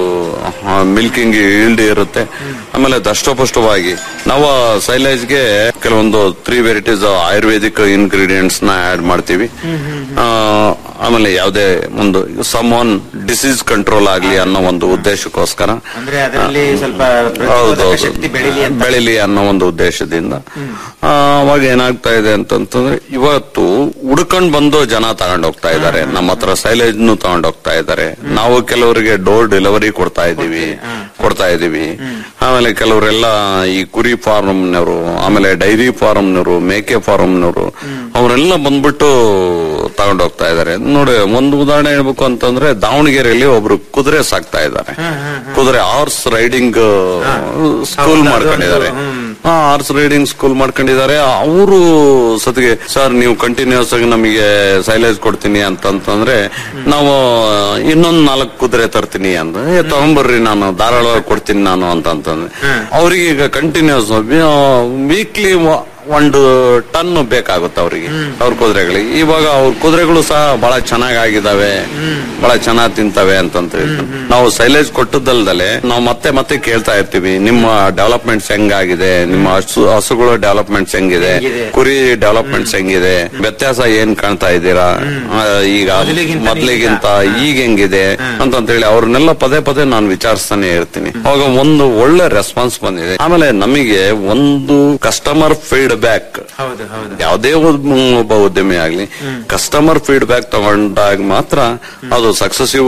Speaker 14: ಮಿಲ್ಕಿಂಗ್ ಈಲ್ಡ್ ಇರುತ್ತೆ ಆಮೇಲೆ ದಷ್ಟಪುಷ್ಟವಾಗಿ ನಾವು ಸೈಲೇಜ್ಗೆ ಕೆಲವೊಂದು ತ್ರೀ ವೆರೈಟೀಸ್ ಆಯುರ್ವೇದಿಕ್ ಇಂಗ್ರೀಡಿಯೆಂಟ್ಸ್ ನ ಆಡ್ ಮಾಡ್ತೀವಿ ಆ, ಆಮೇಲೆ ಯಾವುದೇ ಒಂದು ಸಮ್ ಒನ್ ಡಿಸೀಸ್ ಕಂಟ್ರೋಲ್ ಆಗ್ಲಿ ಅನ್ನೋ ಒಂದು ಉದ್ದೇಶಕ್ಕೋಸ್ಕರ
Speaker 13: ಅಂದ್ರೆ ಅದರಲ್ಲಿ ಸ್ವಲ್ಪ
Speaker 14: ಹೌದು
Speaker 13: ಪ್ರತಿರೋಧಕ ಶಕ್ತಿ ಬೆಳಿಲಿ ಅಂತ
Speaker 14: ಬೆಳಿಲಿ ಅನ್ನೋ ಒಂದು ಉದ್ದೇಶದಿಂದ ಆ, ಅವಾಗ ಏನಾಗ್ತಾ ಇದೆ ಅಂತಂತಂದ್ರೆ ಇವತ್ತು ಹುಡ್ಕೊಂಡ್ ಬಂದು ಜನ ತಗೊಂಡ್ ಹೋಗ್ತಾ ಇದ್ದಾರೆ ನಮ್ಮ ಹತ್ರ ಸೈಲೇಜ್ ತಗೊಂಡ್ ಹೋಗ್ತಾ ಇದ್ದಾರೆ ನಾವು ಕೆಲವರಿಗೆ ಡೋರ್ ಡೆಲಿವರಿ ಕೊಡ್ತಾ ಇದೀವಿ ಕೊಡ್ತಾ ಇದೀವಿ ಆಮೇಲೆ ಕೆಲವರೆಲ್ಲ ಈ ಕುರಿ ಫಾರ್ಮ್ನವರು ಆಮೇಲೆ ಡೈರಿ ಫಾರ್ಮ್ನವರು ಮೇಕೆ ಫಾರ್ಮ್ನವರು ಅವರೆಲ್ಲ ಬಂದ್ಬಿಟ್ಟು ತಗೊಂಡು ಹೋಗ್ತಾ ಇದಾರೆ ನೋಡಿ ಒಂದು ಉದಾಹರಣೆ ಹೇಳ್ಬೇಕು ಅಂತಂದ್ರೆ ದಾವಣಗೆರೆಯಲ್ಲಿ ಒಬ್ರು ಕುದುರೆ ಸಾಕ್ತಾ ಇದ್ದಾರೆ ಕುದುರೆ ಹಾರ್ಸ್ ರೈಡಿಂಗ್ ಸ್ಕೂಲ್ ಮಾಡ್ಕೊಂಡಿದ್ದಾರೆ ಹಾರ್ಸ್ ರೈಡಿಂಗ್ ಸ್ಕೂಲ್ ಮಾಡ್ಕೊಂಡಿದ್ದಾರೆ ಅವರು ಸತಿಗೆ ಸರ್ ನೀವು ಕಂಟಿನ್ಯೂಸ್ ಆಗಿ ನಮಗೆ ಸೈಲೇಜ್ ಕೊಡ್ತೀನಿ ಅಂತಂತಂದ್ರೆ ನಾವು ಇನ್ನೊಂದ್ ನಾಲ್ಕು ಕುದುರೆ ತರ್ತೀನಿ ಅಂತ ಏ ತಗೊಂಬರ್ರಿ ನಾನು ಧಾರಾಳವಾಗಿ ಕೊಡ್ತೀನಿ ನಾನು ಅಂತಂತಂದ್ರೆ ಅವ್ರಿಗೆ ಈಗ ಕಂಟಿನ್ಯೂಸ್ ವೀಕ್ಲಿ ಒಂದು ಟನ್ ಬೇಕಾಗುತ್ತೆ ಅವರಿಗೆ ಅವ್ರ ಕುದುರೆಗಳಿಗೆ ಇವಾಗ ಅವ್ರ ಕುದುರೆಗಳು ಸಹ ಬಹಳ ಚೆನ್ನಾಗಿ ಆಗಿದಾವೆ ಬಹಳ ಚೆನ್ನಾಗಿ ತಿಂತವೆ ಅಂತಂತ ಹೇಳ್ತಾರೆ. ನಾವು ಸೈಲೇಜ್ ಕೊಟ್ಟದಲ್ದಲೆ ನಾವು ಮತ್ತೆ ಮತ್ತೆ ಕೇಳ್ತಾ ಇರ್ತೀವಿ ನಿಮ್ಮ ಡೆವಲಪ್ಮೆಂಟ್ಸ್ ಹೆಂಗಾಗಿದೆ ನಿಮ್ಮ ಹಸು ಹಸುಗಳು ಡೆವಲಪ್ಮೆಂಟ್ಸ್ ಹೆಂಗಿದೆ ಕುರಿ ಡೆವಲಪ್ಮೆಂಟ್ಸ್ ಹೆಂಗಿದೆ ವ್ಯತ್ಯಾಸ ಏನ್ ಕಾಣ್ತಾ ಇದ್ದೀರಾ ಆ, ಈಗ ಮೊದ್ಲಿಗಿಂತ ಈಗ ಹೆಂಗಿದೆ ಅಂತಂತ ಹೇಳಿ ಅವ್ರನ್ನೆಲ್ಲ ಪದೇ ಪದೇ ನಾನು ವಿಚಾರಿಸ್ತಾನೆ ಇರ್ತೀನಿ ಅವಾಗ ಒಂದು ಒಳ್ಳೆ ರೆಸ್ಪಾನ್ಸ್ ಬಂದಿದೆ ಆಮೇಲೆ ನಮಗೆ ಒಂದು ಕಸ್ಟಮರ್ ಫೀಡ್ಬ್ಯಾಕ್ ಯಾವುದೇ ಒಬ್ಬ ಒಬ್ಬ ಉದ್ಯಮಿ ಆಗ್ಲಿ ಕಸ್ಟಮರ್ ಫೀಡ್ಬ್ಯಾಕ್ ತಗೊಂಡಾಗ ಮಾತ್ರ ಅದು ಸಕ್ಸಸಿವ್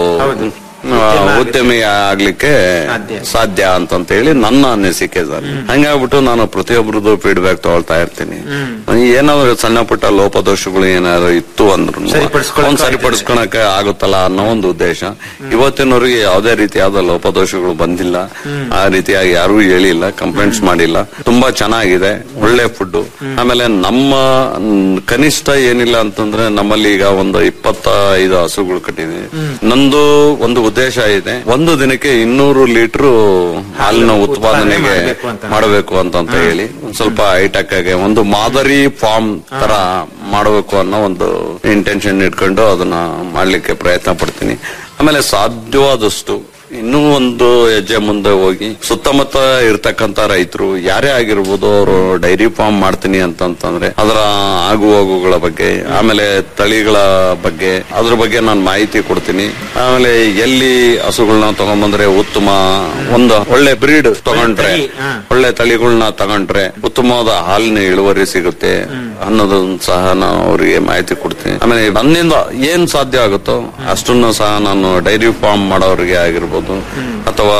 Speaker 14: ಉದ್ಯಮಿ ಆಗ್ಲಿಕ್ಕೆ ಸಾಧ್ಯ ಅಂತಂತ ಹೇಳಿ ನನ್ನ ಅನಿಸಿಕೆ ಸರ್ ಹಂಗಾಗ್ಬಿಟ್ಟು ನಾನು ಪ್ರತಿಯೊಬ್ಬರದ್ದು ಫೀಡ್ಬ್ಯಾಕ್ ತಗೊಳ್ತಾ ಇರ್ತೀನಿ ಏನಾದ್ರು ಸಣ್ಣ ಪುಟ್ಟ ಲೋಪದೋಷಗಳು ಏನಾದ್ರು ಇತ್ತು ಅಂದ್ರು ಒಂದ್ ಸರಿಪಡಿಸ್ಕೊಳಕ್ಕೆ ಆಗುತ್ತಲ್ಲ ಅನ್ನೋ ಒಂದು ಉದ್ದೇಶ ಇವತ್ತಿನವರೆಗೆ ಯಾವುದೇ ರೀತಿಯಾದ ಲೋಪದೋಷಗಳು ಬಂದಿಲ್ಲ ಆ ರೀತಿಯಾಗಿ ಯಾರು ಹೇಳಿಲ್ಲ ಕಂಪ್ಲೇಂಟ್ಸ್ ಮಾಡಿಲ್ಲ ತುಂಬಾ ಚೆನ್ನಾಗಿದೆ ಒಳ್ಳೆ ಫುಡ್ ಆಮೇಲೆ ನಮ್ಮ ಮ್, ಕನಿಷ್ಠ ಏನಿಲ್ಲ ಅಂತಂದ್ರೆ ನಮ್ಮಲ್ಲಿ ಈಗ ಒಂದು ಇಪ್ಪತ್ತೈದು ಹಸುಗಳು ಕಟ್ಟಿದೆ ನಂದು ಒಂದು ಉದ್ದೇಶ ಇದೆ ಒಂದು ದಿನಕ್ಕೆ ಇನ್ನೂರು ಲೀಟರ್ ಹಾಲಿನ ಉತ್ಪಾದನೆಗೆ ಮಾಡಬೇಕು ಅಂತಂತ ಹೇಳಿ ಒಂದ್ ಸ್ವಲ್ಪ ಹೈಟೆಕ್ ಆಗಿ ಒಂದು ಮಾದರಿ ಫಾರ್ಮ್ ತರ ಮಾಡಬೇಕು ಅನ್ನೋ ಒಂದು ಇಂಟೆನ್ಷನ್ ಇಟ್ಕೊಂಡು ಅದನ್ನ ಮಾಡ್ಲಿಕ್ಕೆ ಪ್ರಯತ್ನ ಪಡ್ತೀನಿ ಆಮೇಲೆ ಸಾಧ್ಯವಾದಷ್ಟು ಇನ್ನೂ ಒಂದು ಹೆಜ್ಜೆ ಮುಂದೆ ಹೋಗಿ ಸುತ್ತಮುತ್ತ ಇರ್ತಕ್ಕಂತ ರೈತರು ಯಾರೇ ಆಗಿರ್ಬೋದು ಅವರು ಡೈರಿ ಫಾರ್ಮ್ ಮಾಡ್ತೀನಿ ಅಂತಂತಂದ್ರೆ ಅದರ ಆಗು ಹೋಗುಗಳ ಬಗ್ಗೆ ಆಮೇಲೆ ತಳಿಗಳ ಬಗ್ಗೆ ಅದ್ರ ಬಗ್ಗೆ ನಾನು ಮಾಹಿತಿ ಕೊಡ್ತೀನಿ ಆಮೇಲೆ ಎಲ್ಲಿ ಹಸುಗಳನ್ನ ತಗೊಂಡ್ಬಂದ್ರೆ ಉತ್ತಮ ಒಂದು ಒಳ್ಳೆ ಬ್ರೀಡ್ ತಗೊಂಡ್ರೆ ಒಳ್ಳೆ ತಳಿಗಳನ್ನ ತಗೊಂಡ್ರೆ ಉತ್ತಮವಾದ ಹಾಲಿನ ಇಳುವರಿ ಸಿಗುತ್ತೆ ಅನ್ನೋದನ್ನ ಸಹ ನಾನು ಅವರಿಗೆ ಮಾಹಿತಿ ಕೊಡ್ತೀನಿ ಆಮೇಲೆ ನನ್ನಿಂದ ಏನ್ ಸಾಧ್ಯ ಆಗುತ್ತೋ ಅಷ್ಟನ್ನು ಸಹ ನಾನು ಡೈರಿ ಫಾರ್ಮ್ ಮಾಡೋರಿಗೆ ಆಗಿರ್ಬೋದು ಅಥವಾ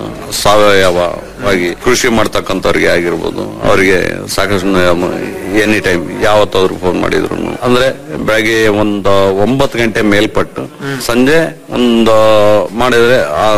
Speaker 14: ಸಾವಯವವಾಗಿ ಕೃಷಿ ಮಾಡ್ತಕ್ಕಂಥವ್ರಿಗೆ ಆಗಿರ್ಬೋದು ಅವರಿಗೆ ಸಾಕಷ್ಟು ಎನಿ ಟೈಮ್ ಯಾವತ್ತಾದ್ರು ಫೋನ್ ಮಾಡಿದ್ರು ಅಂದ್ರೆ ಬೆಳಗ್ಗೆ ಒಂದು ಒಂಬತ್ತು ಗಂಟೆ ಮೇಲ್ಪಟ್ಟು ಸಂಜೆ ಒಂದು ಮಾಡಿದ್ರೆ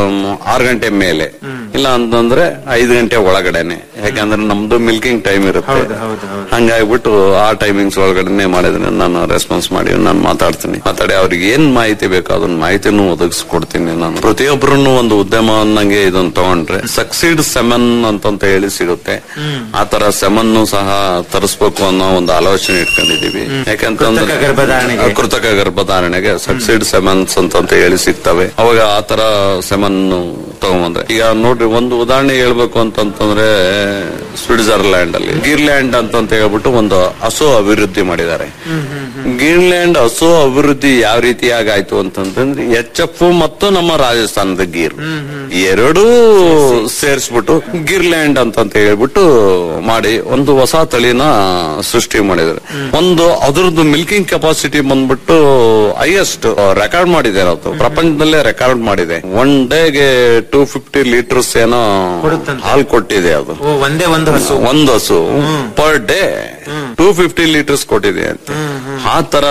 Speaker 14: ಆರು ಗಂಟೆ ಮೇಲೆ ಇಲ್ಲ ಅಂತಂದ್ರೆ ಐದು ಗಂಟೆ ಒಳಗಡೆನೆ ಯಾಕಂದ್ರೆ ನಮ್ದು ಮಿಲ್ಕಿಂಗ್ ಟೈಮ್ ಇರುತ್ತೆ ಹಂಗಾಗ್ಬಿಟ್ಟು ಆ ಟೈಮಿಂಗ್ಸ್ ಒಳಗಡೆನೆ ಮಾಡಿದ್ರೆ ನಾನು ರೆಸ್ಪಾನ್ಸ್ ಮಾಡಿ ನಾನು ಮಾತಾಡ್ತೀನಿ ಮಾತಾಡಿ ಅವ್ರಿಗೆ ಏನ್ ಮಾಹಿತಿ ಬೇಕೋ ಅದನ್ನ ಮಾಹಿತಿನೂ ಒದಗಿಸ್ಕೊಡ್ತೀನಿ ನಾನು ಪ್ರತಿಯೊಬ್ಬರು ಒಂದು ಉದ್ಯಮ ಅನ್ನಂಗೆ ಇದನ್ನ ತಗೊಂಡ್ರೆ ಸಕ್ಸೀಡ್ ಸೆಮನ್ ಅಂತಂತ ಹೇಳಿ ಸಿಗುತ್ತೆ ಆ ತರ ಸೆಮನ್ ಸಹ ತರಿಸ್ಬೇಕು ಅನ್ನೋ ಒಂದು ಆಲೋಚನೆ ಇಟ್ಕೊಂಡಿದೀವಿ ಯಾಕಂತಂದ್ರೆ
Speaker 13: ಕೃತಕ ಗರ್ಭಧಾರಣೆಗೆ.
Speaker 14: ಕೃತಕ ಗರ್ಭಧಾರಣೆಗೆ ಸಕ್ಸೀಡ್ ಸೆಮನ್ಸ್ ಅಂತಂತ ಹೇಳಿ ಸಿಗ್ತವೆ ಅವಾಗ ಆ ತರ ಸೆಮನ್ ತಗೊಂಬಂದ್ರೆ ಈಗ ನೋಡ್ರಿ ಒಂದು ಉದಾಹರಣೆ ಹೇಳ್ಬೇಕು ಅಂತಂತಂದ್ರೆ ಸ್ವಿಟ್ಜರ್ಲ್ಯಾಂಡ್ ಅಲ್ಲಿ ಗಿರ್ಲ್ಯಾಂಡ್ ಅಂತಂತ ಹೇಳ್ಬಿಟ್ಟು ಒಂದು ಹಸು ಅಭಿವೃದ್ಧಿ ಮಾಡಿದ್ದಾರೆ ಗಿರ್ಲ್ಯಾಂಡ್ ಹಸು ಅಭಿವೃದ್ಧಿ ಯಾವ ರೀತಿಯಾಗಿ ಆಯ್ತು ಅಂತಂತಂದ್ರೆ ಎಚ್ ಎಫ್ ಮತ್ತು ನಮ್ಮ ರಾಜಸ್ಥಾನದ ಗೀರ್ ಎರಡೂ ಸೇರಿಸ್ಬಿಟ್ಟು ಗಿರ್ಲ್ಯಾಂಡ್ ಅಂತಂತ ಹೇಳ್ಬಿಟ್ಟು ಮಾಡಿ ಒಂದು ಹೊಸ ತಳಿನ ಸೃಷ್ಟಿ ಮಾಡಿದ್ದಾರೆ ಒಂದು ಅದ್ರದ್ದು ಮಿಲ್ಕಿಂಗ್ ಕೆಪಾಸಿಟಿ ಬಂದ್ಬಿಟ್ಟು ಹೈಯೆಸ್ಟ್ ರೆಕಾರ್ಡ್ ಮಾಡಿದೆ ಅದು ಪ್ರಪಂಚದಲ್ಲೇ ರೆಕಾರ್ಡ್ ಮಾಡಿದೆ ಒನ್ ಡೇಗೆ ಟೂ ಫಿಫ್ಟಿ ಲೀಟರ್ಸ್ ಏನೋ ಹಾಲು ಕೊಟ್ಟಿದೆ ಅದು
Speaker 13: ಓ, ಒಂದೇ ಒಂದು ಹಸು
Speaker 14: ಒಂದು ಹಸು per day two fifty litres ಕೊಟ್ಟಿದೆ ಅಂತ ಆ ತರ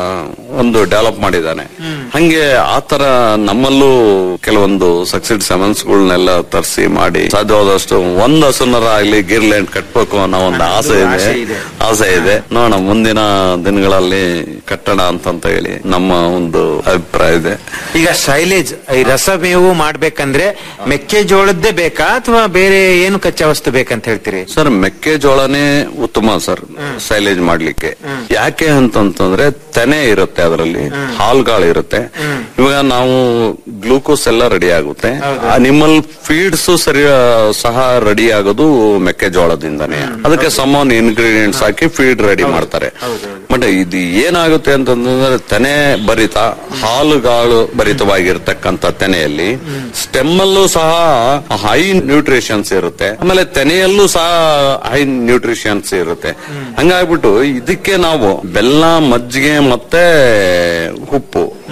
Speaker 14: ಒಂದು ಡೆವಲಪ್ ಮಾಡಿದ್ದಾನೆ ಹಂಗೆ ಆ ತರ ನಮ್ಮಲ್ಲೂ ಕೆಲವೊಂದು ಸಕ್ಸಿಡ್ ಸೆವೆನ್ಸ್ ಗಳನ್ನೆಲ್ಲ ತರಿಸಿ ಮಾಡಿ ಸಾಧ್ಯವಾದಷ್ಟು ಒಂದ್ ಹಸುನರ ಆಗ್ಲಿ ಗಿರ್ಲ್ಯಾಂಡ್ ಕಟ್ಬೇಕು ಅನ್ನೋ ಒಂದು ಆಸೆ
Speaker 13: ಆಸೆ
Speaker 14: ಇದೆ
Speaker 13: ಇದೆ.
Speaker 14: ಆಸೆ ಇದೆ ನೋಡೋಣ ಮುಂದಿನ ದಿನಗಳಲ್ಲಿ ಕಟ್ಟಣ ಅಂತಂತ ಹೇಳಿ ನಮ್ಮ ಒಂದು ಅಭಿಪ್ರಾಯ ಇದೆ
Speaker 13: ಈಗ ಶೈಲೇಜ್ ಈ ರಸಮೇವು ಮಾಡ್ಬೇಕಂದ್ರೆ ಮೆಕ್ಕೆಜೋಳದ್ದೇ ಬೇಕಾ ಅಥವಾ ಬೇರೆ ಏನು ಕಚ್ಚಾ ವಸ್ತು ಬೇಕಂತ ಹೇಳ್ತೀರಿ
Speaker 14: ಸರ್ ಮೆಕ್ಕೆಜೋಳನೇ ಉತ್ತಮ ಸರ್ ಸೈಲೇಜ್ ಮಾಡ್ಲಿಕ್ಕೆ ಯಾಕೆ ಅಂತಂತಂದ್ರೆ ತೆನೆ ಇರುತ್ತೆ ಅದರಲ್ಲಿ ಹಾಲ್ಗಳು ಇರುತ್ತೆ ಇವಾಗ ನಾವು ಗ್ಲೂಕೋಸ್ ಎಲ್ಲ ರೆಡಿ ಆಗುತ್ತೆ ಅನಿಮಲ್ ಫೀಡ್ಸ್ ಸರಿ ಸಹ ರೆಡಿ ಆಗೋದು ಮೆಕ್ಕೆಜೋಳದಿಂದಾನೆ ಅದಕ್ಕೆ ಸಮಾನ್ ಇಂಗ್ರೀಡಿಯೆಂಟ್ಸ್ ಹಾಕಿ ಫೀಡ್ ರೆಡಿ ಮಾಡ್ತಾರೆ ಬಟ್ ಇದು ಏನಾಗುತ್ತೆ ಅಂತಂದ್ರೆ ತೆನೆ ಭರಿತ ಹಾಲುಗಾಳು ಭರಿತವಾಗಿರ್ತಕ್ಕಂಥ ತೆನೆಯಲ್ಲಿ ಸ್ಟೆಮ್ ಅಲ್ಲೂ ಸಹ ಹೈ ನ್ಯೂಟ್ರಿಷನ್ಸ್ ಇರುತ್ತೆ ಆಮೇಲೆ ತೆನೆಯಲ್ಲೂ ಸಹ ಹೈ ನ್ಯೂಟ್ರಿಷನ್ಸ್ ಇರುತ್ತೆ ಹಂಗಾಗ್ಬಿಟ್ಟು ಇದಕ್ಕೆ ನಾವು ಬೆಲ್ಲ ಮಜ್ಜಿಗೆ ಮತ್ತೆ ಉಪ್ಪು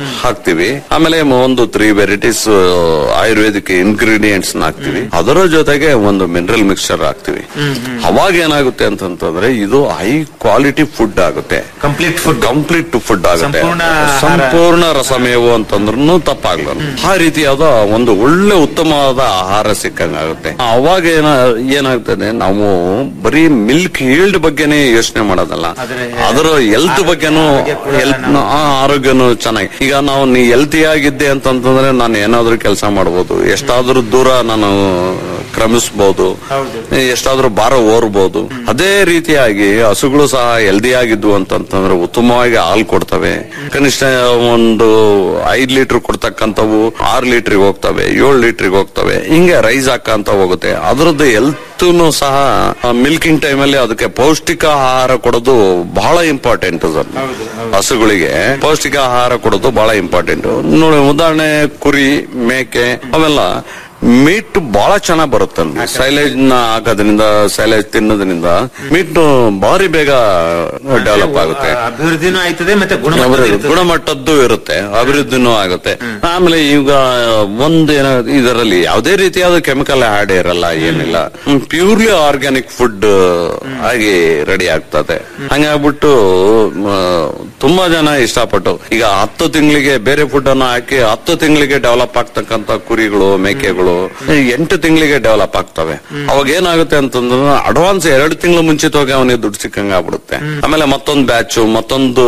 Speaker 14: ಹಾಕ್ತಿವಿ ಆಮೇಲೆ ಒಂದು ತ್ರೀ ವೆರೈಟೀಸ್ ಆಯುರ್ವೇದಿಕ್ ಇಂಗ್ರೀಡಿಯೆಂಟ್ಸ್ ಹಾಕ್ತಿವಿ ಅದರ ಜೊತೆಗೆ ಒಂದು ಮಿನರಲ್ ಮಿಕ್ಸ್ಚರ್ ಹಾಕ್ತಿವಿ ಅವಾಗ ಏನಾಗುತ್ತೆ ಅಂತಂತಂದ್ರೆ ಇದು ಹೈ ಕ್ವಾಲಿಟಿ ಫುಡ್ ಆಗುತ್ತೆ
Speaker 13: ಕಂಪ್ಲೀಟ್ ಫುಡ್
Speaker 14: ಕಂಪ್ಲೀಟ್ ಫುಡ್ ಆಗುತ್ತೆ
Speaker 13: ಸಂಪೂರ್ಣ ಆಹಾರ.
Speaker 14: ಸಂಪೂರ್ಣ ರಸಮೇವು ಅಂತಂದ್ರೂ ತಪ್ಪಾಗ್ಲ ಆ ರೀತಿಯಾದ ಒಂದು ಒಳ್ಳೆ ಉತ್ತಮವಾದ ಆಹಾರ ಸಿಕ್ಕಂಗಾಗುತ್ತೆ ಅವಾಗ ಏನ ಏನಾಗ್ತದೆ ನಾವು ಬರೀ ಮಿಲ್ಕ್ ಈಲ್ಡ್ ಬಗ್ಗೆನೇ ಯೋಚನೆ ಮಾಡೋದಲ್ಲ ಅದರ ಹೆಲ್ತ್ ಬಗ್ಗೆನೂ ಹೆಲ್ತ್ ಆರೋಗ್ಯನು ಚೆನ್ನಾಗಿ ಈಗ ನಾವು ನೀ ಹೆಲ್ತಿ ಆಗಿದ್ದೆ ಅಂತಂತಂದ್ರೆ ನಾನು ಏನಾದ್ರೂ ಕೆಲಸ ಮಾಡ್ಬೋದು ಎಷ್ಟಾದ್ರೂ ದೂರ ನಾನು ಕ್ರಮಿಸಬಹುದು ಎಷ್ಟಾದ್ರೂ ಭಾರ ಓರ್ಬಹುದು ಅದೇ ರೀತಿಯಾಗಿ ಹಸುಗಳು ಸಹ ಹೆಲ್ದಿ ಆಗಿದ್ವು ಅಂತಂತಂದ್ರೆ ಉತ್ತಮವಾಗಿ ಹಾಲು ಕೊಡ್ತವೆ ಕನಿಷ್ಠ ಒಂದು ಐದ್ ಲೀಟರ್ ಕೊಡ್ತಕ್ಕಂಥವು ಆರು ಲೀಟರ್ಗೆ ಹೋಗ್ತವೆ ಏಳು ಲೀಟರ್ಗೆ ಹೋಗ್ತವೆ ಹಿಂಗೆ ರೈಸ್ ಹಾಕಂತ ಹೋಗುತ್ತೆ ಅದ್ರದ್ದು ಹೆಲ್ತ್ ಸಹ ಮಿಲ್ಕಿಂಗ್ ಟೈಮ್ ಅಲ್ಲಿ ಅದಕ್ಕೆ ಪೌಷ್ಟಿಕ ಆಹಾರ ಕೊಡೋದು ಬಹಳ ಇಂಪಾರ್ಟೆಂಟ್ ಸರ್ ಹಸುಗಳಿಗೆ ಪೌಷ್ಟಿಕ ಆಹಾರ ಕೊಡೋದು ಬಹಳ ಇಂಪಾರ್ಟೆಂಟ್ ನೋಡಿ ಉದಾಹರಣೆ ಕುರಿ ಮೇಕೆ ಅವೆಲ್ಲ ಮೀಟ್ ಬಹಳ ಚೆನ್ನಾಗ್ ಬರುತ್ತೆ ಸೈಲೇಜ್ ನ ಹಾಕೋದ್ರಿಂದ ಸೈಲೇಜ್ ತಿನ್ನೋದ್ರಿಂದ ಮೀಟ್ ಭಾರಿ ಬೇಗ ಡೆವಲಪ್ ಆಗುತ್ತೆ
Speaker 13: ಅಭಿವೃದ್ಧಿನೂ ಆಯ್ತದೆ ಮತ್ತೆ
Speaker 14: ಅಭಿವೃದ್ಧಿ-
Speaker 13: ಗುಣಮಟ್ಟ ಇರ್ತದೆ.
Speaker 14: ಗುಣಮಟ್ಟದ್ದು ಇರುತ್ತೆ ಅಭಿವೃದ್ಧಿನೂ ಆಗುತ್ತೆ ಆಮೇಲೆ ಈಗ ಒಂದೇನ ಇದರಲ್ಲಿ ಯಾವುದೇ ರೀತಿಯಾದ ಕೆಮಿಕಲ್ ಆಡ್ ಇರಲ್ಲ ಏನಿಲ್ಲ ಪ್ಯೂರ್ಲಿ ಆರ್ಗ್ಯಾನಿಕ್ ಫುಡ್ ಆಗಿ ರೆಡಿ ಆಗ್ತದೆ ಹಂಗಾಗ್ಬಿಟ್ಟು ಮ, ತುಂಬಾ ಜನ ಇಷ್ಟಪಟ್ಟು ಈಗ ಹತ್ತು ತಿಂಗಳಿಗೆ ಬೇರೆ ಫುಡ್ ಅನ್ನ ಹಾಕಿ ಹತ್ತು ತಿಂಗಳಿಗೆ ಡೆವಲಪ್ ಆಗ್ತಕ್ಕಂತ ಕುರಿಗಳು ಮೇಕೆಗಳು ಎಂಟು ತಿಂಗಳಿಗೆ ಡೆವಲಪ್ ಆಗ್ತವೆ ಅವಾಗ ಏನಾಗುತ್ತೆ ಅಂತಂದ್ರೆ ಅಡ್ವಾನ್ಸ್ ಎರಡು ತಿಂಗಳು ಮುಂಚಿತವಾಗಿ ಅವನಿಗೆ ದುಡ್ಡು ಸಿಕ್ಕಂಗ ಆಗ್ಬಿಡುತ್ತೆ ಆಮೇಲೆ ಮತ್ತೊಂದು ಬ್ಯಾಚ್ ಮತ್ತೊಂದು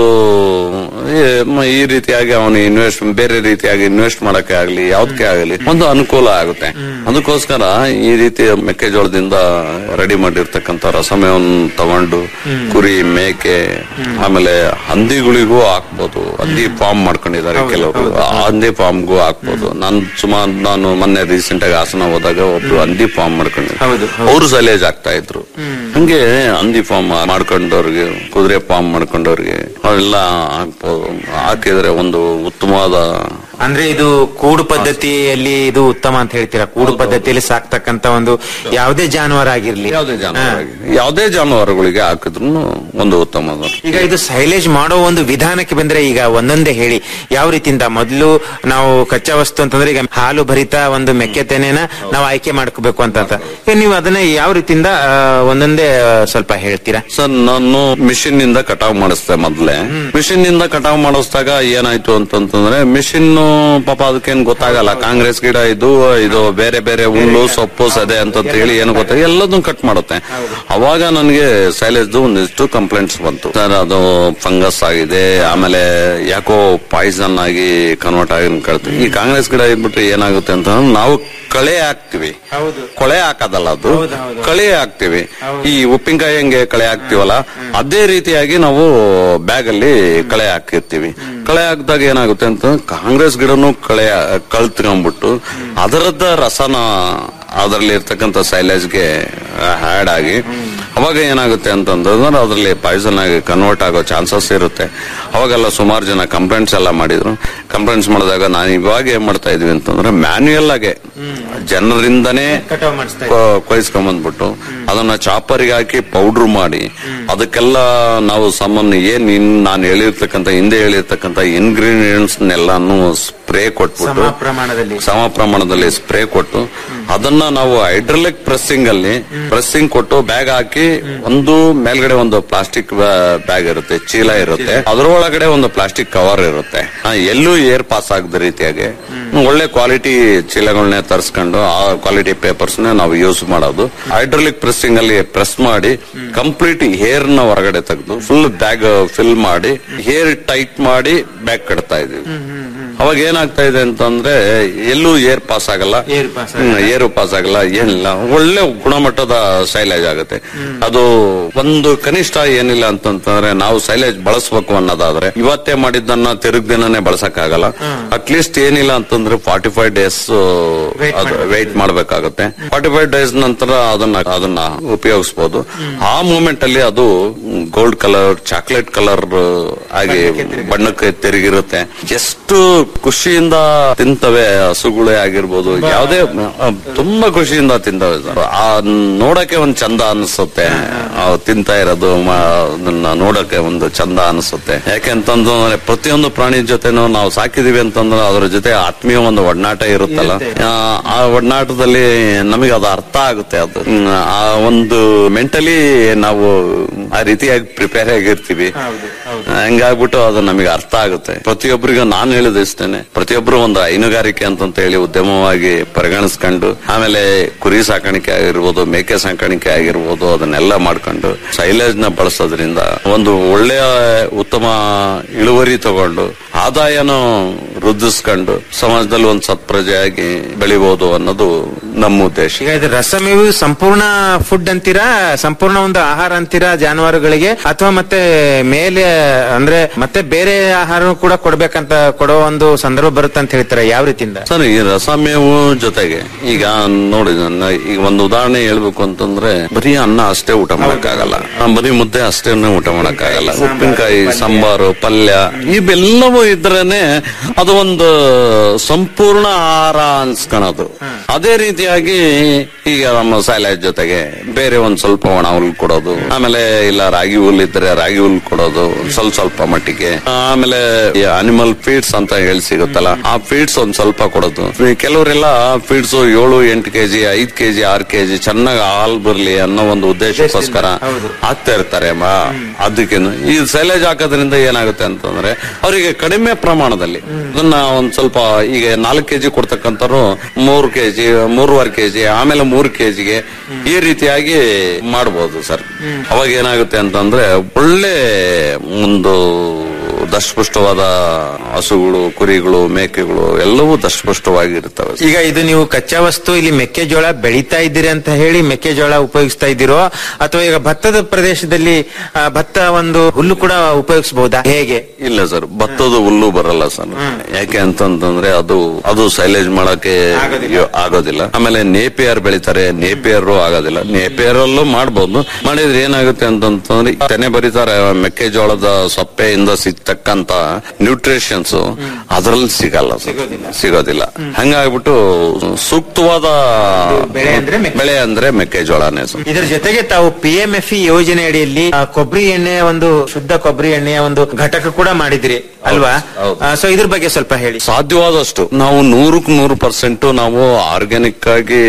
Speaker 14: ಈ- ಮ- ಈ ರೀತಿಯಾಗಿ ಅವನು ಇನ್ವೆಸ್ಟ್ ಬೇರೆ ರೀತಿಯಾಗಿ ಇನ್ವೆಸ್ಟ್ ಮಾಡಕ್ಕೆ ಆಗ್ಲಿ ಯಾವ್ದಕ್ಕೆ ಆಗಲಿ ಒಂದು ಅನುಕೂಲ ಆಗುತ್ತೆ ಅದಕ್ಕೋಸ್ಕರ ಈ ರೀತಿಯ ಮೆಕ್ಕೆಜೋಳದಿಂದ ರೆಡಿ ಮಾಡಿರ್ತಕ್ಕಂಥ ರಸಮೆಯನ್ನು ತಗೊಂಡು ಕುರಿ ಮೇಕೆ ಆಮೇಲೆ ಹಂದಿಗಳಿಗೂ ಹಾಕ್ಬೋದು ಹಂದಿ ಫಾರ್ಮ್ ಮಾಡ್ಕೊಂಡಿದ್ದಾರೆ ಕೆಲವರು ಆ ಹಂದಿ ಫಾರ್ಮ್ಗೂ ಹಾಕ್ಬೋದು ನಾನು ಸುಮಾರು ನಾನು ಮೊನ್ನೆ ರೀಸೆಂಟ್ ಆಗಿ ಹಾಸನ ಹೋದಾಗ ಒಬ್ರು ಹಂದಿ ಫಾರ್ಮ್ ಮಾಡ್ಕೊಂಡಿದ್ರು ಅವರು ಸೈಲೇಜ್ ಆಗ್ತಾ ಇದ್ರು ಹಂಗೆ ಹಂದಿ ಫಾರ್ಮ್ ಮಾಡ್ಕೊಂಡವ್ರಿಗೆ ಕುದುರೆ ಫಾರ್ಮ್ ಮಾಡ್ಕೊಂಡವ್ರಿಗೆ ಅವೆಲ್ಲ ಹಾಕ್ಬೋದು ಹಾಕಿದ್ರೆ ಒಂದು ಉತ್ತಮವಾದ
Speaker 13: ಅಂದ್ರೆ ಇದು ಕೂಡು ಪದ್ಧತಿಯಲ್ಲಿ ಇದು ಉತ್ತಮ ಅಂತ ಹೇಳ್ತೀರಾ ಕೂಡು ಪದ್ಧತಿಯಲ್ಲಿ ಸಾಕ್ತಕ್ಕಂತ ಒಂದು ಯಾವುದೇ ಜಾನುವಾರು ಆಗಿರ್ಲಿ
Speaker 14: ಯಾವುದೇ ಜಾನುವಾರು ಯಾವುದೇ ಜಾನುವಾರುಗಳಿಗೆ ಹಾಕಿದ್ರು ಒಂದು ಉತ್ತಮ
Speaker 13: ಈಗ ಇದು ಸೈಲೇಜ್ ಮಾಡೋ ಒಂದು ವಿಧಾನಕ್ಕೆ ಬಂದ್ರೆ ಈಗ ಒಂದೊಂದೇ ಹೇಳಿ ಯಾವ ರೀತಿಯಿಂದ ಮೊದಲು ನಾವು ಕಚ್ಚಾ ವಸ್ತು ಅಂತಂದ್ರೆ ಈಗ ಹಾಲು ಭರಿತ ಒಂದು ಮೆಕ್ಕೆ ತೆನೆನ ನಾವು ಆಯ್ಕೆ ಮಾಡ್ಕೋಬೇಕು ಅಂತ ಅಂತ. ಈಗ ನೀವು ಅದನ್ನ ಯಾವ ರೀತಿಯಿಂದ ಆ, ಒಂದೊಂದೇ ಆ, ಸ್ವಲ್ಪ ಹೇಳ್ತೀರಾ
Speaker 14: ಸರ್ ನಾನು ಮಿಷಿನ್ ನಿಂದ ಕಟಾವ್ ಮಾಡಿಸ್ದೆ ಮೊದ್ಲೇ ಮಿಷಿನ್ ನಿಂದ ಕಟಾವ್ ಮಾಡಿಸಿದಾಗ ಏನಾಯ್ತು ಅಂತಂತಂದ್ರೆ ಮಿಷಿನ್ ಪಾಪ ಅದಕ್ಕೇನ್ ಗೊತ್ತಾಗಲ್ಲ ಕಾಂಗ್ರೆಸ್ ಗಿಡ ಇದು ಇದು ಬೇರೆ ಬೇರೆ ಹುಲ್ಲು ಸೊಪ್ಪು ಸದೆ ಅಂತ ಹೇಳಿ ಏನು ಗೊತ್ತ ಎಲ್ಲದನ್ನು ಕಟ್ ಮಾಡುತ್ತೆ ಅವಾಗ ನನಗೆ ಸೈಲೇಜ್ ಒಂದಿಷ್ಟು ಕಂಪ್ಲೇಂಟ್ಸ್ ಬಂತು ಸರ್ ಅದು ಫಂಗಸ್ ಆಗಿದೆ ಆಮೇಲೆ ಯಾಕೋ ಪಾಯ್ಸನ್ ಆಗಿ ಕನ್ವರ್ಟ್ ಆಗಿ ಕಳ್ತು ಈ ಕಾಂಗ್ರೆಸ್ ಗಿಡ ಇದ್ಬಿಟ್ರೆ ಏನಾಗುತ್ತೆ ಅಂತ ನಾವು ಕಳೆ ಹಾಕ್ತಿವಿ ಕೊಳೆ ಹಾಕೋದಲ್ಲ ಅದು ಕಳೆ ಹಾಕ್ತಿವಿ ಈ ಉಪ್ಪಿನಕಾಯಿ ಹೆಂಗೆ ಕಳೆ ಹಾಕ್ತಿವಲ್ಲ ಅದೇ ರೀತಿಯಾಗಿ ನಾವು ಬ್ಯಾಗ್ ಅಲ್ಲಿ ಕಳೆ ಹಾಕಿರ್ತೀವಿ ಕಳೆ ಹಾಕಿದಾಗ ಏನಾಗುತ್ತೆ ಅಂತ ಕಾಂಗ್ರೆಸ್ ಗಿಡನು ಕಳೆ ಕಳ್ತ್ಕೊಂಡ್ಬಿಟ್ಟು ಅದರದ ರಸನ ಅದರಲ್ಲಿ ಇರ್ತಕ್ಕಂಥ ಸೈಲೇಜ್ಗೆ ಹ್ಯಾಡ್ ಆಗಿ ಅವಾಗ ಏನಾಗುತ್ತೆ ಅಂತಂದ್ರೆ ಅದರಲ್ಲಿ ಪಾಯ್ಸನ್ ಆಗಿ ಕನ್ವರ್ಟ್ ಆಗೋ ಚಾನ್ಸಸ್ ಇರುತ್ತೆ ಅವಾಗೆಲ್ಲ ಸುಮಾರು ಜನ ಕಂಪ್ಲೇಂಟ್ಸ್ ಎಲ್ಲ ಮಾಡಿದ್ರು ಕಂಪ್ಲೇಂಟ್ಸ್ ಮಾಡಿದಾಗ ನಾನು ಇವಾಗ ಏನ್ ಮಾಡ್ತಾ ಇದ್ವಿ ಅಂತಂದ್ರೆ ಮ್ಯಾನ್ಯುಯಲ್ ಆಗಿ ಜನರಿಂದನೇ
Speaker 13: ಕಟಾವ್ ಮಾಡಿಸ್ತಾ
Speaker 14: ಕೊ- ಕೊಯ್ಸ್ಕೊಂಬಂದ್ಬಿಟ್ಟು ಅದನ್ನ ಚಾಪರಿಗೆ ಹಾಕಿ ಪೌಡರ್ ಮಾಡಿ ಅದಕ್ಕೆಲ್ಲ ನಾವು ಸಾಮಾನ್ಯ ಏನ್ ಇನ್ ನಾನು ಹೇಳಿರ್ತಕ್ಕಂಥ ಹಿಂದೆ ಹೇಳಿರ್ತಕ್ಕಂಥ ಇಂಗ್ರೀಡಿಯೆಂಟ್ಸ್ ನೆಲ್ಲಾನು ಸ್ಪ್ರೇ ಕೊಟ್ಬಿಟ್ಟು
Speaker 13: ಸಮ ಪ್ರಮಾಣದಲ್ಲಿ
Speaker 14: ಸಮ ಪ್ರಮಾಣದಲ್ಲಿ ಸ್ಪ್ರೇ ಕೊಟ್ಟು ಅದನ್ನ ನಾವು ಹೈಡ್ರಲಿಕ್ ಪ್ರೆಸ್ಸಿಂಗ್ ಅಲ್ಲಿ ಪ್ರೆಸ್ಸಿಂಗ್ ಕೊಟ್ಟು ಬ್ಯಾಗ್ ಹಾಕಿ ಒಂದು ಮೇಲ್ಗಡೆ ಒಂದು ಪ್ಲಾಸ್ಟಿಕ್ ಬ್ಯಾಗ್ ಇರುತ್ತೆ ಚೀಲ ಇರುತ್ತೆ ಅದರೊಳಗಡೆ ಒಂದು ಪ್ಲಾಸ್ಟಿಕ್ ಕವರ್ ಇರುತ್ತೆ ಆ, ಎಲ್ಲೂ ಏರ್ ಪಾಸ್ ಆಗದ ರೀತಿಯಾಗಿ ಒಳ್ಳೆ ಕ್ವಾಲಿಟಿ ಚೀಲಗಳನ್ನೇ ತರಿಸ್ಕೊಂಡು ಆ ಕ್ವಾಲಿಟಿ ಪೇಪರ್ಸ್ ನಾವು ಯೂಸ್ ಮಾಡೋದು ಹೈಡ್ರಲಿಕ್ ಪ್ರೆಸ್ಸಿಂಗ್ ಅಲ್ಲಿ ಪ್ರೆಸ್ ಮಾಡಿ ಕಂಪ್ಲೀಟ್ ಹೇರ್ ನ ಹೊರಗಡೆ ತೆಗೆದು ಫುಲ್ ಬ್ಯಾಗ್ ಫಿಲ್ ಮಾಡಿ ಹೇರ್ ಟೈಟ್ ಮಾಡಿ ಬ್ಯಾಗ್ ಕಟ್ತಾ ಇದೀವಿ ಅವಾಗ ಏನಾಗ್ತಾ ಇದೆ ಅಂತಂದ್ರೆ ಎಲ್ಲೂ ಏರ್ ಪಾಸ್ ಆಗಲ್ಲ ಹ್ಮ್, ಏರು ಪಾಸ್ ಆಗಲ್ಲ ಏನಿಲ್ಲ ಒಳ್ಳೆ ಗುಣಮಟ್ಟದ ಸೈಲೇಜ್ ಆಗುತ್ತೆ ಅದು ಒಂದು ಕನಿಷ್ಠ ಏನಿಲ್ಲ ಅಂತಂತಂದ್ರೆ ನಾವು ಸೈಲೇಜ್ ಬಳಸಬೇಕು ಅನ್ನೋದಾದ್ರೆ ಇವತ್ತೇ ಮಾಡಿದ್ದನ್ನ ತಿರುಗ್ ದಿನನೇ ಬಳಸಕ್ಕಾಗಲ್ಲ ಅಟ್ಲೀಸ್ಟ್ ಏನಿಲ್ಲ ಅಂತಂದ್ರೆ ಫಾರ್ಟಿ ಫೈವ್ ಡೇಸ್ ಅದು ವೆಯ್ಟ್ ಮಾಡ್ಬೇಕಾಗುತ್ತೆ ಫಾರ್ಟಿ ಫೈವ್ ಡೇಸ್ ನಂತರ ಅದನ್ನ ಅದನ್ನ ಉಪಯೋಗಿಸಬಹುದು ಆ ಮೂಮೆಂಟ್ ಅಲ್ಲಿ ಅದು ಗೋಲ್ಡ್ ಕಲರ್ ಚಾಕ್ಲೇಟ್ ಕಲರ್ ಆಗಿ ಬಣ್ಣಕ್ಕೆ ತಿರುಗಿರುತ್ತೆ ಎಷ್ಟು ಖುಷಿಯಿಂದ ತಿಂತವೆ ಹಸುಗಳೇ ಆಗಿರ್ಬೋದು ಯಾವುದೇ ಆ, ತುಂಬಾ ಖುಷಿಯಿಂದ ತಿಂತವೆ ಸರ್. ಆ ನೋಡಕ್ಕೆ ಒಂದ್ ಚಂದ ಅನಿಸುತ್ತೆ ಅವು ತಿಂತಾ ಇರೋದು ಮ- ಅದನ್ನ ನೋಡಕ್ಕೆ ಒಂದು ಚಂದ ಅನಿಸುತ್ತೆ ಯಾಕೆ ಅಂತಂದ್ರೆ ಪ್ರತಿಯೊಂದು ಪ್ರಾಣಿ ಜೊತೆನೂ ನಾವು ಸಾಕಿದೀವಿ ಅಂತಂದ್ರೆ ಅದ್ರ ಜೊತೆ ಆತ್ಮೀಯ ಒಂದು ಒಡನಾಟ ಇರುತ್ತಲ್ಲ ಆ, ಆ ಒಡನಾಟದಲ್ಲಿ ನಮಗೆ ಅದು ಅರ್ಥ ಆಗುತ್ತೆ ಅದು ಹ್ಮ್, ಆ ಒಂದು ಮೆಂಟಲಿ ನಾವು ಆ ರೀತಿಯಾಗಿ ಪ್ರಿಪೇರ್ ಆಗಿರ್ತೀವಿ ಹಂಗಾಗ್ಬಿಟ್ಟು ಅದು ನಮಗೆ ಅರ್ಥ ಆಗುತ್ತೆ ಪ್ರತಿಯೊಬ್ಬರಿಗೂ ನಾನು ಹೇಳಿದ ಇಷ್ಟೇನೆ ಪ್ರತಿಯೊಬ್ಬರು ಒಂದು ಹೈನುಗಾರಿಕೆ ಅಂತಂತ ಹೇಳಿ ಉದ್ಯಮವಾಗಿ ಪರಿಗಣಿಸ್ಕೊಂಡು ಆಮೇಲೆ ಕುರಿ ಸಾಕಾಣಿಕೆ ಆಗಿರ್ಬೋದು ಮೇಕೆ ಸಾಕಾಣಿಕೆ ಆಗಿರ್ಬೋದು ಅದನ್ನೆಲ್ಲ ಮಾಡ್ಕೊಂಡು ಸೈಲೇಜ್ ನ ಬಳಸೋದ್ರಿಂದ ಒಂದು ಒಳ್ಳೆಯ ಉತ್ತಮ ಇಳುವರಿ ತಗೊಂಡು ಆದಾಯನೂ ವೃದ್ಧಿಸ್ಕೊಂಡು ಸಮಾಜದಲ್ಲಿ ಒಂದು ಸತ್ಪ್ರಜೆಯಾಗಿ ಬೆಳಿಬಹುದು ಅನ್ನೋದು ನಮ್ಮ ಉದ್ದೇಶ
Speaker 13: ಈಗ ಇದು ರಸಮೇವು ಸಂಪೂರ್ಣ ಫುಡ್ ಅಂತೀರಾ ಸಂಪೂರ್ಣ ಒಂದು ಆಹಾರ ಅಂತೀರಾ ಜಾನುವಾರುಗಳಿಗೆ ಅಥವಾ ಮತ್ತೆ ಮೇಲೆ ಅಂದ್ರೆ ಮತ್ತೆ ಬೇರೆ ಆಹಾರ ಕೂಡ ಕೊಡ್ಬೇಕಂತ ಕೊಡೋ ಒಂದು ಸಂದರ್ಭ ಬರುತ್ತೆ ಅಂತ ಹೇಳ್ತಾರೆ ಯಾವ ರೀತಿಯಿಂದ
Speaker 14: ಸರ್ ಈ ರಸಮೇವು ಜೊತೆಗೆ ಈಗ ನೋಡಿ ನನ್ನ ಈಗ ಒಂದು ಉದಾಹರಣೆ ಹೇಳ್ಬೇಕು ಅಂತಂದ್ರೆ ಬರೀ ಅನ್ನ ಅಷ್ಟೇ ಊಟ ಮಾಡಕ್ಕಾಗಲ್ಲ ಆ, ಬರೀ ಮುದ್ದೆ ಅಷ್ಟೇ ಊಟ ಮಾಡಕ್ಕಾಗಲ್ಲ ಉಪ್ಪಿನಕಾಯಿ ಸಾಂಬಾರು ಪಲ್ಯ ಇವೆಲ್ಲವೂ ಇದ್ರೇನೆ ಅದು ಒಂದು ಸಂಪೂರ್ಣ ಆಹಾರ ಅನ್ಸ್ಕೊಳೋದು ಅದೇ ರೀತಿಯಾಗಿ ಈಗ ನಮ್ಮ ಸೈಲೇಜ್ ಜೊತೆಗೆ ಬೇರೆ ಒಂದ್ ಸ್ವಲ್ಪ ಒಣ ಹುಲ್ ಕೊಡೋದು ಆಮೇಲೆ ಇಲ್ಲ ರಾಗಿ ಹುಲ್ ಇದ್ರೆ ರಾಗಿ ಹುಲ್ ಕೊಡೋದು ಸ್ವಲ್ಪ ಸ್ವಲ್ಪ ಮಟ್ಟಿಗೆ ಆಮೇಲೆ ಅನಿಮಲ್ ಫೀಡ್ಸ್ ಅಂತ ಹೇಳಿ ಸಿಗುತ್ತಲ್ಲ ಆ ಫೀಡ್ಸ್ ಒಂದ್ ಸ್ವಲ್ಪ ಕೊಡೋದು ಈ ಕೆಲವರೆಲ್ಲ ಫೀಡ್ಸ್ ಏಳು ಎಂಟು ಕೆಜಿ ಐದ್ ಕೆಜಿ ಆರ್ ಕೆಜಿ ಚೆನ್ನಾಗಿ ಹಾಲ್ ಬರ್ಲಿ ಅನ್ನೋ ಒಂದು ಉದ್ದೇಶಕ್ಕೋಸ್ಕರ ಹಾಕ್ತಾ ಇರ್ತಾರೆ ಮ- ಅದಕ್ಕೆ ಈ ಸೈಲೇಜ್ ಹಾಕೋದ್ರಿಂದ ಏನಾಗುತ್ತೆ ಅಂತಂದ್ರೆ ಅವರಿಗೆ ಕಡಿಮೆ ಪ್ರಮಾಣದಲ್ಲಿ ಅದನ್ನ ಒಂದ್ ಸ್ವಲ್ಪ ಈಗ ನಾಲ್ಕು ಕೆಜಿ ಕೊಡ್ತಕ್ಕಂಥವ್ರು ಮೂರು ಕೆಜಿ ಮೂರುವರೆ ಕೆಜಿ ಆಮೇಲೆ ಮೂರು ಕೆಜಿಗೆ ಈ ರೀತಿಯಾಗಿ ಮಾಡ್ಬೋದು ಸರ್ ಅವಾಗ ಏನಾಗುತ್ತೆ ಅಂತಂದ್ರೆ ಒಳ್ಳೆ ಒಂದು ದಷ್ಟಪುಷ್ಟವಾದ ಹಸುಗಳು ಕುರಿಗಳು ಮೇಕೆಗಳು ಎಲ್ಲವೂ ದಷ್ಟಪುಷ್ಟವಾಗಿರ್ತವೆ
Speaker 13: ಈಗ ಇದು ನೀವು ಕಚ್ಚಾ ವಸ್ತು ಇಲ್ಲಿ ಮೆಕ್ಕೆಜೋಳ ಬೆಳೀತಾ ಇದ್ದೀರಿ ಅಂತ ಹೇಳಿ ಮೆಕ್ಕೆಜೋಳ ಉಪಯೋಗಿಸ್ತಾ ಇದ್ದೀರೋ ಅಥವಾ ಈಗ ಭತ್ತದ ಪ್ರದೇಶದಲ್ಲಿ ಆ, ಭತ್ತ ಒಂದು ಹುಲ್ಲು ಕೂಡ ಉಪಯೋಗಿಸಬಹುದಾ ಹೇಗೆ
Speaker 14: ಇಲ್ಲ ಸರ್ ಭತ್ತದ ಹುಲ್ಲು ಬರಲ್ಲ ಸರ್ ಯಾಕೆ ಅಂತಂತಂದ್ರೆ ಅದು ಅದು ಸೈಲೇಜ್ ಮಾಡಕ್ಕೆ ಯೋ- ಆಗೋದಿಲ್ಲ ಆಮೇಲೆ ನೇಪಿಯರ್ ಬೆಳಿತಾರೆ ನೇಪಿಯರ್ ಆಗೋದಿಲ್ಲ ನೇಪಿಯರ್ ಅಲ್ಲೂ ಮಾಡ್ಬೋದು ಮಾಡಿದ್ರೆ ಏನಾಗುತ್ತೆ ಅಂತಂತಂದ್ರೆ ತೆನೆ ಬರೀತಾರೆ ಮೆಕ್ಕೆಜೋಳದ ಸೊಪ್ಪೆಯಿಂದ ಸಿಗ್ತಕ್ಕಂತ ನ್ಯೂಟ್ರಿಷನ್ಸ್ ಅದ್ರಲ್ಲಿ ಸಿಗಲ್ಲ ಸರ್ ಸಿಗೋದಿಲ್ಲ ಹಂಗಾಗ್ಬಿಟ್ಟು ಸೂಕ್ತವಾದ
Speaker 13: ಬೆಳೆ ಅಂದ್ರೆ
Speaker 14: ಬೆಳೆ ಅಂದ್ರೆ ಮೆಕ್ಕೆಜೋಳನೇ ಸರ್
Speaker 13: ಇದರ ಜೊತೆಗೆ ತಾವು ಪಿ ಎಂ ಎಫ್ ಇ ಯೋಜನೆ ಅಡಿಯಲ್ಲಿ ಆ, ಕೊಬ್ಬರಿ ಎಣ್ಣೆಯ ಒಂದು ಶುದ್ಧ ಕೊಬ್ಬರಿ ಎಣ್ಣೆಯ ಒಂದು ಘಟಕ ಕೂಡ ಮಾಡಿದ್ರಿ ಅಲ್ವಾ ಸೊ ಇದ್ರ ಬಗ್ಗೆ ಸ್ವಲ್ಪ ಹೇಳಿ
Speaker 14: ಸಾಧ್ಯವಾದಷ್ಟು ನಾವು ನೂರಕ್ಕೆ ನೂರು ಪರ್ಸೆಂಟ್ ನಾವು ಆರ್ಗ್ಯಾನಿಕ್ ಆಗಿ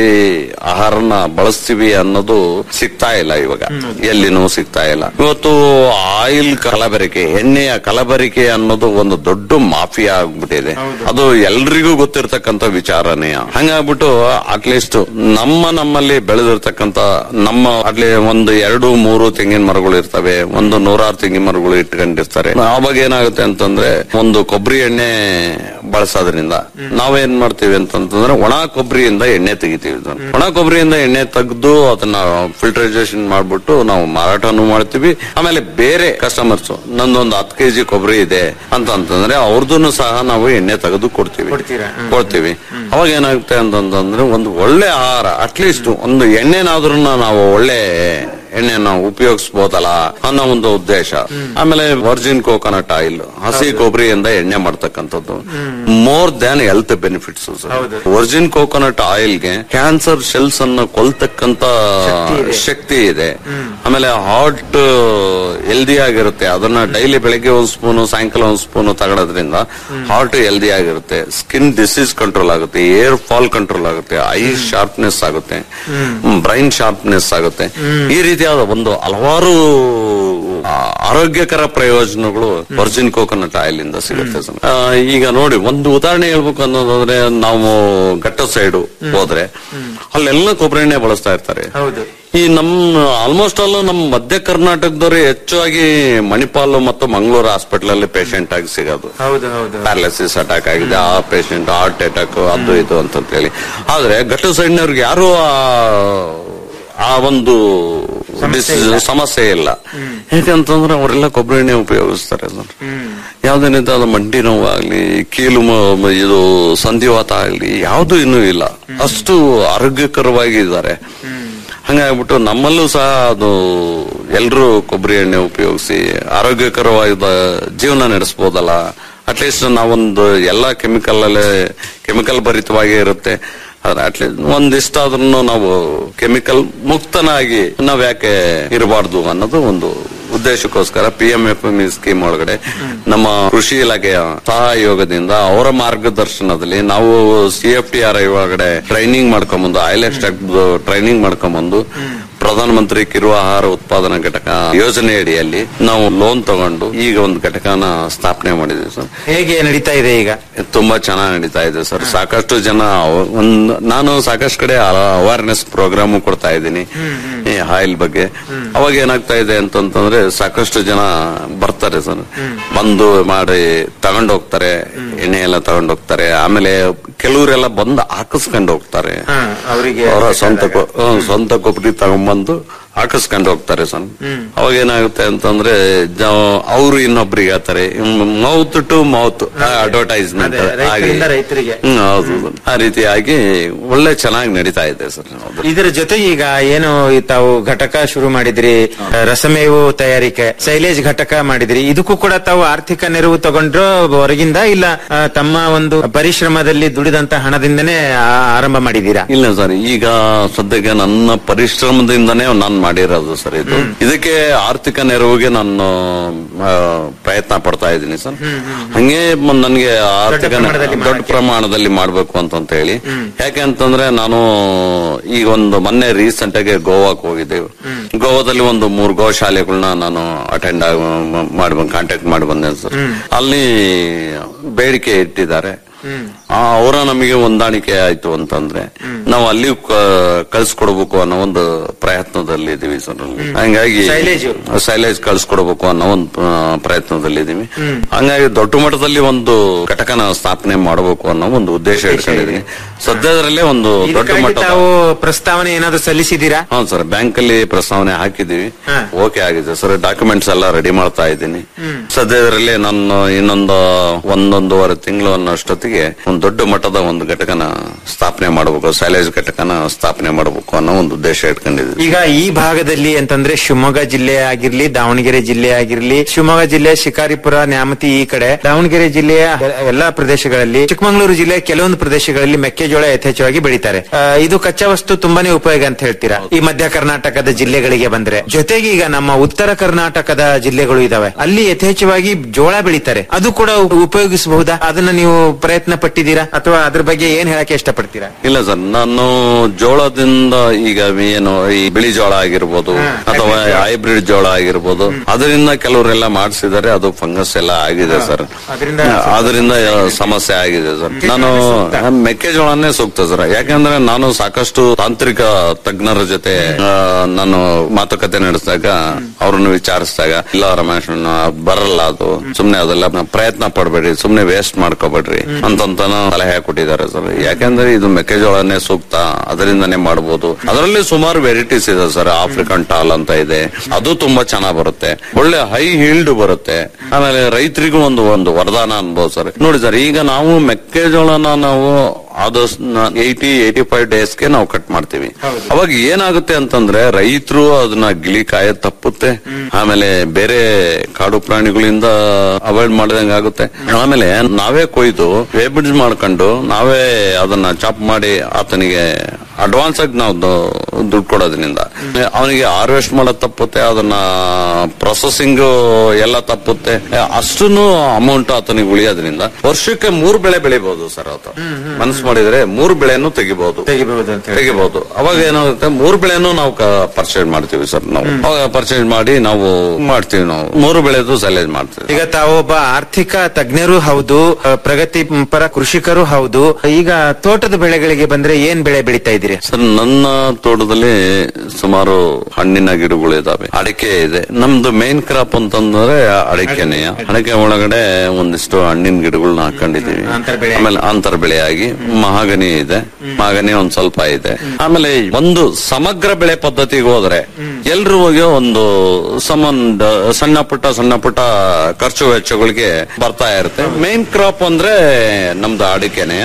Speaker 14: ಆಹಾರನ ಬಳಸ್ತೀವಿ ಅನ್ನೋದು ಸಿಗ್ತಾ ಇಲ್ಲ ಇವಾಗ ಎಲ್ಲಿನೂ ಸಿಗ್ತಾ ಇಲ್ಲ ಇವತ್ತು ಆಯಿಲ್ ಕಲಬೆರಕೆ ಎಣ್ಣೆಯ ಕಲಬೆರಕೆ ಅನ್ನೋದು ಒಂದು ದೊಡ್ಡ ಮಾಫಿಯಾ ಆಗ್ಬಿಟ್ಟಿದೆ ಅದು ಎಲ್ರಿಗೂ ಗೊತ್ತಿರ್ತಕ್ಕಂಥ ವಿಚಾರನೇ ಹಂಗಾಗ್ಬಿಟ್ಟು ಅಟ್ಲೀಸ್ಟ್ ನಮ್ಮ ನಮ್ಮಲ್ಲಿ ಬೆಳೆದಿರ್ತಕ್ಕಂಥ ನಮ್ಮ ಅಲ್ಲಿ ಒಂದು ಎರಡು ಮೂರು ತೆಂಗಿನ ಮರಗಳು ಇರ್ತವೆ ಒಂದು ನೂರಾರು ತೆಂಗಿನ ಮರಗಳು ಇಟ್ಕೊಂಡಿರ್ತಾರೆ ಅವಾಗ ಏನಾಗುತ್ತೆ ಅಂತಂದ್ರೆ ಒಂದು ಕೊಬ್ಬರಿ ಎಣ್ಣೆ ಬಳಸೋದ್ರಿಂದ ನಾವೇನ್ ಮಾಡ್ತೀವಿ ಅಂತಂತಂದ್ರೆ ಒಣ ಕೊಬ್ಬರಿಯಿಂದ ಎಣ್ಣೆ ತೆಗಿತೀವಿ ಇದನ್ನ. ಒಣ ಕೊಬ್ಬರಿಯಿಂದ ಎಣ್ಣೆ ತೆಗೆದು ಅದನ್ನ ಫಿಲ್ಟರೈಸೇಷನ್ ಮಾಡ್ಬಿಟ್ಟು ನಾವು ಮಾರಾಟನೂ ಮಾಡ್ತೀವಿ ಆಮೇಲೆ ಬೇರೆ ಕಸ್ಟಮರ್ಸ್ ನಂದೊಂದು ಹತ್ತು ಕೆಜಿ ಕೊಬ್ಬರಿ ಇದೆ ಅಂತ ಅಂತಂದ್ರೆ ಅವ್ರದ್ದು ಸಹ ನಾವು ಎಣ್ಣೆ ತೆಗೆದು ಕೊಡ್ತೀವಿ ಕೊಡ್ತೀವಿ ಅವಾಗ ಏನಾಗುತ್ತೆ ಅಂತಂದ್ರೆ ಒಂದು ಒಳ್ಳೆ ಆಹಾರ ಅಟ್ಲೀಸ್ಟ್ ಒಂದು ಎಣ್ಣೆನಾದ್ರೂ ನಾವು ಒಳ್ಳೆ ಎಣ್ಣೆನ ಉಪಯೋಗಿಸಬಹುದಲ್ಲ ಅನ್ನೋ ಒಂದು ಉದ್ದೇಶ ಆಮೇಲೆ ವರ್ಜಿನ್ ಕೋಕೋನಟ್ ಆಯಿಲ್ ಹಸಿ ಕೊಬ್ಬರಿಯಿಂದ ಎಣ್ಣೆ ಮಾಡ್ತಕ್ಕಂಥದ್ದು more than health benefits virgin coconut ಆಯಿಲ್ಗೆ ಕ್ಯಾನ್ಸರ್ ಶೆಲ್ಸ್ ಅನ್ನ ಕೊಲ್ತಕ್ಕಂತ ಶಕ್ತಿ ಇದೆ ಆಮೇಲೆ ಹಾರ್ಟ್ ಹೆಲ್ದಿ ಆಗಿರುತ್ತೆ ಅದನ್ನ ಡೈಲಿ ಬೆಳಗ್ಗೆ ಒಂದ್ ಸ್ಪೂನು ಸಾಯಂಕಾಲ ಒಂದ್ ಸ್ಪೂನು ತಗೊಳೋದ್ರಿಂದ ಹಾರ್ಟ್ ಹೆಲ್ದಿ ಆಗಿರುತ್ತೆ ಸ್ಕಿನ್ ಡಿಸೀಸ್ ಕಂಟ್ರೋಲ್ ಆಗುತ್ತೆ ಏರ್ ಫಾಲ್ ಕಂಟ್ರೋಲ್ ಆಗುತ್ತೆ ಐ ಶಾರ್ಪ್ನೆಸ್ ಆಗುತ್ತೆ ಬ್ರೈನ್ ಶಾರ್ಪ್ನೆಸ್ ಆಗುತ್ತೆ ಈ ರೀತಿಯಾದ ಒಂದು ಹಲವಾರು ಆ, ಆರೋಗ್ಯಕರ ಪ್ರಯೋಜನಗಳು ವರ್ಜಿನ್ ಕೋಕೋನಟ್ ಆಯಿಲ್ ಇಂದ ಸಿಗುತ್ತೆ ಸರ್. ಆ, ಈಗ ನೋಡಿ ಒಂದು ಉದಾಹರಣೆ ಹೇಳ್ಬೇಕು ಅನ್ನೋದಾದ್ರೆ ನಾವು ಘಟ್ಟ ಸೈಡ್ ಹೋದ್ರೆ ಅಲ್ಲೆಲ್ಲ ಕೊಬ್ಬರಿ ಎಣ್ಣೆ ಬಳಸ್ತಾ ಇರ್ತಾರೆ ಈ ನಮ್ಮ ಆಲ್ಮೋಸ್ಟ್ ಆಲ್ ನಮ್ಮ ಮಧ್ಯ ಕರ್ನಾಟಕದವರು ಹೆಚ್ಚಾಗಿ ಮಣಿಪಾಲ್ ಮತ್ತು ಮಂಗಳೂರು ಹಾಸ್ಪಿಟಲ್ ಅಲ್ಲಿ ಪೇಷಂಟ್ ಆಗಿ ಸಿಗೋದು
Speaker 13: ಹೌದು ಹೌದು
Speaker 14: ಪ್ಯಾರಲಿಸಿಸ್ ಅಟ್ಯಾಕ್ ಆಗಿದೆ ಆ ಪೇಷಂಟ್ ಹಾರ್ಟ್ ಅಟ್ಯಾಕ್ ಅದು ಇದು ಅಂತ ಹೇಳಿ ಆದ್ರೆ ಘಟ್ಟ ಸೈಡ್ನವ್ರಿಗೆ ಯಾರು ಆ ಒಂದು disease ಸಮಸ್ಯೆ ಇಲ್ಲ ಯಾಕಂತಂದ್ರೆ ಅವರೆಲ್ಲ ಕೊಬ್ಬರಿ ಎಣ್ಣೆ ಉಪಯೋಗಿಸ್ತಾರೆ ಅದನ್ನ ಯಾವುದೇ ರೀತಿಯಾದ ಮಂಡಿ ನೋವು ಆಗ್ಲಿ ಕೀಲು ಮ- ಮ- ಇದು ಸಂಧಿವಾತ ಆಗ್ಲಿ ಯಾವುದು ಇನ್ನೂ ಇಲ್ಲ ಅಷ್ಟು ಆರೋಗ್ಯಕರವಾಗಿದ್ದಾರೆ ಹಂಗಾಗ್ಬಿಟ್ಟು ನಮ್ಮಲ್ಲೂ ಸಹ ಅದು ಎಲ್ಲರೂ ಕೊಬ್ಬರಿ ಎಣ್ಣೆ ಉಪಯೋಗಿಸಿ ಆರೋಗ್ಯಕರವಾದ ಜೀವನ ನಡೆಸಬಹುದಲ್ಲ ಅಟ್ಲೀಸ್ಟ್ ನಾವೊಂದು ಎಲ್ಲ ಕೆಮಿಕಲ್ ಅಲ್ಲೇ ಕೆಮಿಕಲ್ ಭರಿತವಾಗೇ ಇರುತ್ತೆ ಆದ್ರೆ ಅಟ್ಲೀಸ್ಟ್ ಒಂದಿಷ್ಟಾದ್ರೂ ನಾವು ಕೆಮಿಕಲ್ ಮುಕ್ತನಾಗಿ ನಾವ್ ಯಾಕೆ ಇರಬಾರ್ದು ಅನ್ನೋದು ಒಂದು ಉದ್ದೇಶಕ್ಕೋಸ್ಕರ P M F M scheme ಒಳಗಡೆ ನಮ್ಮ ಕೃಷಿ ಇಲಾಖೆಯ ಸಹಯೋಗದಿಂದ ಅವರ ಮಾರ್ಗದರ್ಶನದಲ್ಲಿ ನಾವು C F T R I ಒಳಗಡೆ ಟ್ರೈನಿಂಗ್ ಮಾಡ್ಕೊಂಬಂದು ಆಯಿಲ್ ಎಕ್ಸ್ಟ್ರಾಕ್ಟ್ ಟ್ರೈನಿಂಗ್ ಮಾಡ್ಕೊಂಬಂದು ಪ್ರಧಾನಮಂತ್ರಿ ಕಿರು ಆಹಾರ ಉತ್ಪಾದನಾ ಘಟಕ ಯೋಜನೆ ಅಡಿಯಲ್ಲಿ ನಾವು ಲೋನ್ ತಗೊಂಡು ಈಗ ಒಂದು ಘಟಕನ ಸ್ಥಾಪನೆ ಮಾಡಿದ್ವಿ ಸರ್
Speaker 13: ಹೇಗೆ ನಡೀತಾ ಇದೆ ಈಗ
Speaker 14: ತುಂಬಾ ಚೆನ್ನಾಗಿ ನಡೀತಾ ಇದೆ ಸರ್ ಸಾಕಷ್ಟು ಜನ ಅವ- ಒಂದ್ ನಾನು ಸಾಕಷ್ಟು ಕಡೆ ಅವೇರ್ನೆಸ್ ಪ್ರೋಗ್ರಾಮ್ ಕೊಡ್ತಾ ಇದ್ದೀನಿ ಈ ಆಯಿಲ್ ಬಗ್ಗೆ ಅವಾಗ ಏನಾಗ್ತಾ ಇದೆ ಅಂತಂತಂದ್ರೆ ಸಾಕಷ್ಟು ಜನ ಬರ್ತಾರೆ ಸರ್ ಬಂದು ಮಾಡಿ ತಗೊಂಡ್ ಹೋಗ್ತಾರೆ ಎಣ್ಣೆ ಎಲ್ಲ ತಗೊಂಡ್ ಹೋಗ್ತಾರೆ ಆಮೇಲೆ ಕೆಲವರೆಲ್ಲ ಬಂದು ಹಾಕಿಸ್ಕೊಂಡು ಹೋಗ್ತಾರೆ
Speaker 13: ಅವರಿಗೆ
Speaker 14: ಅವರ ಸ್ವಂತ ಕೊ- ಹ್ಮ್, ಸ್ವಂತ ಕೊಬ್ಬರಿ ತಗೊಂಡ್ಬಂದು ಹಾಕಿಸ್ಕೊಂಡು ಹೋಗ್ತಾರೆ ಸರ್ ಅವಾಗ ಏನಾಗುತ್ತೆ ಅಂತಂದ್ರೆ ಅವರು ಇನ್ನೊಬ್ರಿಗೆ ಹೇಳ್ತಾರೆ ಮೌತ್ ಟು ಮೌತ್ ಅಡ್ವರ್ಟೈಸ್ಮೆಂಟ್
Speaker 13: ಅದೇ,
Speaker 14: ಹಾಗೆ
Speaker 13: ರೈತರಿಂದ ರೈತರಿಗೆ.
Speaker 14: ಹ್ಮ್, ಹೌದು ಆ ರೀತಿಯಾಗಿ ಒಳ್ಳೆ ಚೆನ್ನಾಗಿ ನಡೀತಾ ಇದೆ ಸರ್ ಹೌದು.
Speaker 13: ಇದರ ಜೊತೆಗೆ ಈಗ ಏನು ಈ ತಾವು ಘಟಕ ಶುರು ಮಾಡಿದ್ರಿ ರಸಮೇವು ತಯಾರಿಕೆ ಸೈಲೇಜ್ ಘಟಕ ಮಾಡಿದ್ರಿ ಇದಕ್ಕೂ ಕೂಡ ತಾವು ಆರ್ಥಿಕ ನೆರವು ತಗೊಂಡ್ರು ಹೊರಗಿಂದ ಇಲ್ಲ ಆ, ತಮ್ಮ ಒಂದು ಪರಿಶ್ರಮದಲ್ಲಿ ದುಡಿದಂತ ಹಣದಿಂದನೇ ಆ- ಆರಂಭ ಮಾಡಿದೀರಾ
Speaker 14: ಇಲ್ಲ ಸರ್ ಈಗ ಸದ್ಯಕ್ಕೆ ನನ್ನ ಪರಿಶ್ರಮದಿಂದನೇ ನಾನು ಮಾಡಿರೋದು ಸರ್ ಇದು ಇದಕ್ಕೆ ಆರ್ಥಿಕ ನೆರವಿಗೆ ನಾನು ಆ, ಪ್ರಯತ್ನ ಪಡ್ತಾ ಇದ್ದೀನಿ ಸರ್ ಹಂಗೆ ಮ- ನನ್ಗೆ ಆರ್ಥಿಕ ನೆ-
Speaker 13: ಪ್ರಮಾಣದಲ್ಲಿ
Speaker 14: ದೊಡ್ಡ ಪ್ರಮಾಣದಲ್ಲಿ ಮಾಡ್ಬೇಕು ಅಂತಂತ ಹೇಳಿ ಯಾಕೆ ಅಂತಂದ್ರೆ ನಾನು ಈಗ ಒಂದು ಮೊನ್ನೆ ರೀಸೆಂಟ್ ಆಗಿ ಗೋವಾಕ್ ಹೋಗಿದ್ದೆ ಗೋವಾದಲ್ಲಿ ಒಂದು ಮೂರು ಗೋಶಾಲೆಗಳನ್ನ ನಾನು ಅಟೆಂಡ್ ಮಾಡಿ ಕಾಂಟ್ಯಾಕ್ಟ್ ಮಾಡಿ ಬಂದೆ ಸರ್ ಅಲ್ಲಿ ಬೇಡಿಕೆ ಇಟ್ಟಿದ್ದಾರೆ ಆ, ಅವರ ನಮಗೆ ಹೊಂದಾಣಿಕೆ ಆಯ್ತು ಅಂತಂದ್ರೆ ನಾವು ಅಲ್ಲಿ ಕಳ್ಸಿಕೊಡ್ಬೇಕು ಅನ್ನೋ ಒಂದು ಪ್ರಯತ್ನದಲ್ಲಿ ಇದೀವಿ ಸರ್ ಹಂಗಾಗಿ
Speaker 13: Silage.
Speaker 14: ಸೈಲೇಜ್ ಕಳ್ಸಿಕೊಡ್ಬೇಕು ಅನ್ನೋ ಒಂದು ಆ, ಪ್ರಯತ್ನದಲ್ಲಿ ಇದೀವಿ ಹಂಗಾಗಿ ದೊಡ್ಡ ಮಟ್ಟದಲ್ಲಿ ಒಂದು ಘಟಕನ ಸ್ಥಾಪನೆ ಮಾಡಬೇಕು ಅನ್ನೋ ಒಂದು ಉದ್ದೇಶ ಇಟ್ಕೊಂಡಿದೀನಿ ಸದ್ಯದರಲ್ಲೇ ಒಂದು ದೊಡ್ಡ
Speaker 13: ಇದಕ್ಕಾಗಿ
Speaker 14: ಮಟ್ಟದ
Speaker 13: ತಾವು ಪ್ರಸ್ತಾವನೆ ಏನಾದ್ರು ಸಲ್ಲಿಸಿದ್ದೀರಾ
Speaker 14: ಹಾ ಸರ್ ಬ್ಯಾಂಕ್ ಅಲ್ಲಿ ಪ್ರಸ್ತಾವನೆ ಹಾಕಿದೀವಿ ಓಕೆ ಆಗಿದೆ ಸರ್ ಡಾಕ್ಯುಮೆಂಟ್ಸ್ ಎಲ್ಲ ರೆಡಿ ಮಾಡ್ತಾ ಇದ್ದೀನಿ ಸದ್ಯದರಲ್ಲೇ ನಾನು ಇನ್ನೊಂದು ಒಂದೊಂದೂವರೆ ತಿಂಗಳು ಅನ್ನೋಷ್ಟೊತ್ತಿಗೆ ಒಂದು ದೊಡ್ಡ ಮಟ್ಟದ ಒಂದು ಘಟಕನ ಸ್ಥಾಪನೆ ಮಾಡಬೇಕು ಸೈಲೇಜ್ ಘಟಕನ ಸ್ಥಾಪನೆ ಮಾಡಬೇಕು ಅನ್ನೋ ಒಂದು ಉದ್ದೇಶ ಇಟ್ಕೊಂಡಿದ್ದೀವಿ
Speaker 13: ಈಗ ಈ ಭಾಗದಲ್ಲಿ ಅಂತಂದ್ರೆ ಶಿವಮೊಗ್ಗ ಜಿಲ್ಲೆ ಆಗಿರ್ಲಿ ದಾವಣಗೆರೆ ಜಿಲ್ಲೆ ಆಗಿರ್ಲಿ ಶಿವಮೊಗ್ಗ ಜಿಲ್ಲೆ ಶಿಕಾರಿಪುರ ನ್ಯಾಮತಿ ಈ ಕಡೆ ದಾವಣಗೆರೆ ಜಿಲ್ಲೆಯ ಎಲ್ಲಾ ಪ್ರದೇಶಗಳಲ್ಲಿ ಚಿಕ್ಕಮಗಳೂರು ಜಿಲ್ಲೆಯ ಕೆಲವೊಂದು ಪ್ರದೇಶಗಳಲ್ಲಿ ಮೆಕ್ಕೆಜೋಳ ಯಥೇಚ್ಛವಾಗಿ ಬೆಳೀತಾರೆ ಆ, ಇದು ಕಚ್ಚಾ ವಸ್ತು ತುಂಬಾನೇ ಉಪಯೋಗ ಅಂತ ಹೇಳ್ತೀರಾ ಈ ಮಧ್ಯ ಕರ್ನಾಟಕದ ಜಿಲ್ಲೆಗಳಿಗೆ ಬಂದ್ರೆ ಜೊತೆಗೆ ಈಗ ನಮ್ಮ ಉತ್ತರ ಕರ್ನಾಟಕದ ಜಿಲ್ಲೆಗಳು ಇದಾವೆ ಅಲ್ಲಿ ಯಥೇಚ್ಛವಾಗಿ ಜೋಳ ಬೆಳೀತಾರೆ ಅದು ಕೂಡ ಉಪ- ಉಪಯೋಗಿಸಬಹುದಾ ಅದನ್ನ ನೀವು ಪ್ರಯತ್ನ ಪಟ್ಟಿದ್ದೀರಾ ಅಥವಾ ಅದ್ರ ಬಗ್ಗೆ ಏನ್ ಹೇಳಕ್ಕೆ ಇಷ್ಟಪಡ್ತೀರಾ
Speaker 14: ಇಲ್ಲ ಸರ್ ನಾನು ಜೋಳದಿಂದ ಈಗ ಏನು ಈ ಬಿಳಿ ಜೋಳ ಆಗಿರ್ಬೋದು ಅಥವಾ ಹೈಬ್ರಿಡ್ ಜೋಳ ಆಗಿರ್ಬೋದು ಅದರಿಂದ ಕೆಲವರೆಲ್ಲ ಮಾಡಿಸಿದ್ದಾರೆ ಅದು ಫಂಗಸ್ ಎಲ್ಲ ಆಗಿದೆ ಸರ್
Speaker 13: ಅದರಿಂದ
Speaker 14: ಅದರಿಂದ ಸಮಸ್ಯೆ ಆಗಿದೆ ಸರ್ ನಾನು ಮೆಕ್ಕೆಜೋಳನೇ ಸೂಕ್ತ ಸರ್ ಯಾಕಂದ್ರೆ ನಾನು ಸಾಕಷ್ಟು ತಾಂತ್ರಿಕ ತಜ್ಞರ ಜೊತೆ ಆ, ನಾನು ಮಾತುಕತೆ ನಡೆಸಿದಾಗ ಅವ್ರನ್ನ ವಿಚಾರಿಸಿದಾಗ ಇಲ್ಲ ರಮೇಶ್ ಅಣ್ಣ, ಬರಲ್ಲ ಅದು ಸುಮ್ನೆ ಅದೆಲ್ಲ ಪ್ರಯತ್ನ ಪಡ್ಬೇಡಿ ಸುಮ್ನೆ ವೇಸ್ಟ್ ಮಾಡ್ಕೋಬೇಡ್ರಿ ಅಂತಂತ ಸಲಹೆ ಕೊಟ್ಟಿದ್ದಾರೆ ಸರ್ ಯಾಕಂದ್ರೆ ಇದು ಮೆಕ್ಕೆಜೋಳನೇ ಸೂಕ್ತ ಅದರಿಂದನೇ ಮಾಡಬಹುದು ಅದರಲ್ಲಿ ಸುಮಾರು ವೆರೈಟೀಸ್ ಇದೆ ಸರ್ ಆಫ್ರಿಕನ್ ಟಾಲ್ ಅಂತ ಇದೆ ಅದು ತುಂಬಾ ಚೆನ್ನಾಗ್ ಬರುತ್ತೆ ಒಳ್ಳೆ ಹೈ ಹೀಲ್ಡ್ ಬರುತ್ತೆ ಆಮೇಲೆ ರೈತರಿಗೂ ಒಂದು ಒಂದು ವರದಾನ ಅನ್ಬೋದು ಸರ್ ನೋಡಿ ಸರ್ ಈಗ ನಾವು ಮೆಕ್ಕೆಜೋಳನ ನಾವು ಅದು ಏಯ್ಟಿ ಏಯ್ಟಿ ಫೈವ್ ಡೇಸ್ಗೆ ನಾವು ಕಟ್ ಮಾಡ್ತೀವಿ ಅವಾಗ ಏನಾಗುತ್ತೆ ಅಂತಂದ್ರೆ ರೈತರು ಅದನ್ನ ಗಿಳಿ ಕಾಯ ತಪ್ಪುತ್ತೆ ಆಮೇಲೆ ಬೇರೆ ಕಾಡು ಪ್ರಾಣಿಗಳಿಂದ ಅವಾಯ್ಡ್ ಮಾಡಿದಂಗೆ ಆಗುತ್ತೆ ಆಮೇಲೆ ನಾವೇ ಕೊಯ್ದು ವೇಬಿಡ್ಸ್ ಮಾಡ್ಕೊಂಡು ನಾವೇ ಅದನ್ನ ಚಾಪ್ ಮಾಡಿ ಆತನಿಗೆ ಅಡ್ವಾನ್ಸ್ ಆಗಿ ನಾವು ದು- ದುಡ್ಡು ಕೊಡೋದ್ರಿಂದ ಅವನಿಗೆ ಹಾರ್ವೆಸ್ಟ್ ಮಾಡೋದ್ ತಪ್ಪುತ್ತೆ ಅದನ್ನ ಪ್ರೊಸೆಸಿಂಗ್ ಎಲ್ಲ ತಪ್ಪುತ್ತೆ ಅಷ್ಟನ್ನು ಅಮೌಂಟ್ ಆತನಿಗೆ ಉಳಿಯೋದ್ರಿಂದ ವರ್ಷಕ್ಕೆ ಮೂರು ಬೆಳೆ ಬೆಳಿಬಹುದು ಸರ್ ಆತ ಮನಸ್ಸು ಮಾಡಿದ್ರೆ ಮೂರು ಬೆಳೆಯನ್ನು ತೆಗಿಬಹುದು
Speaker 13: ತೆಗಿಬಹುದು ಅಂತ ಹೇಳಿ.
Speaker 14: ತೆಗಿಬಹುದು ಅವಾಗ ಏನಾಗುತ್ತೆ ಮೂರು ಬೆಳೆನೂ ನಾವು ಪರ್ಚೇಸ್ ಮಾಡ್ತೀವಿ ಸರ್ ನಾವು ಅವಾಗ ಪರ್ಚೇಸ್ ಮಾಡಿ ನಾವು ಮಾಡ್ತೀವಿ ನಾವು ಮೂರು ಬೆಳೆದು ಸೈಲೇಜ್ ಮಾಡ್ತೀವಿ
Speaker 13: ಈಗ ತಾವು ಒಬ್ಬ ಆರ್ಥಿಕ ತಜ್ಞರು ಹೌದು ಅ, ಪ್ರಗತಿ ಪರ ಕೃಷಿಕರು ಹೌದು ಈಗ ತೋಟದ ಬೆಳೆಗಳಿಗೆ ಬಂದ್ರೆ ಏನ್ ಬೆಳೆ ಬೆಳೀತಾ ಇದ್ದೀರಿ
Speaker 14: ಸರ್ ನನ್ನ ತೋಟದಲ್ಲಿ ಸುಮಾರು ಹಣ್ಣಿನ ಗಿಡಗಳು ಇದಾವೆ ಅಡಿಕೆ ಇದೆ ನಮ್ದು ಮೇನ್ ಕ್ರಾಪ್ ಅಂತಂದ್ರೆ ಅಡಿಕೆನೆ ಅಡಿಕೆ ಒಳಗಡೆ ಒಂದಿಷ್ಟು ಹಣ್ಣಿನ ಗಿಡಗಳನ್ನ ಹಾಕೊಂಡಿದೀವಿ ಆಮೇಲೆ ಅಂತರ ಬೆಳೆಯಾಗಿ ಮಹಾಗನಿ ಇದೆ ಮಹಾಗನಿ ಒಂದ್ ಸ್ವಲ್ಪ ಇದೆ ಆಮೇಲೆ ಒಂದು ಸಮಗ್ರ ಬೆಳೆ ಪದ್ಧತಿಗೆ ಹೋದ್ರೆ ಎಲ್ರಿಗೂ ಒಂದು ಸಂಬಂಧ ಸಣ್ಣ ಪುಟ್ಟ ಸಣ್ಣ ಪುಟ್ಟ ಖರ್ಚು ವೆಚ್ಚಗಳಿಗೆ ಬರ್ತಾ ಇರುತ್ತೆ ಮೇನ್ ಕ್ರಾಪ್ ಅಂದ್ರೆ ನಮ್ದು ಅಡಿಕೆನೆ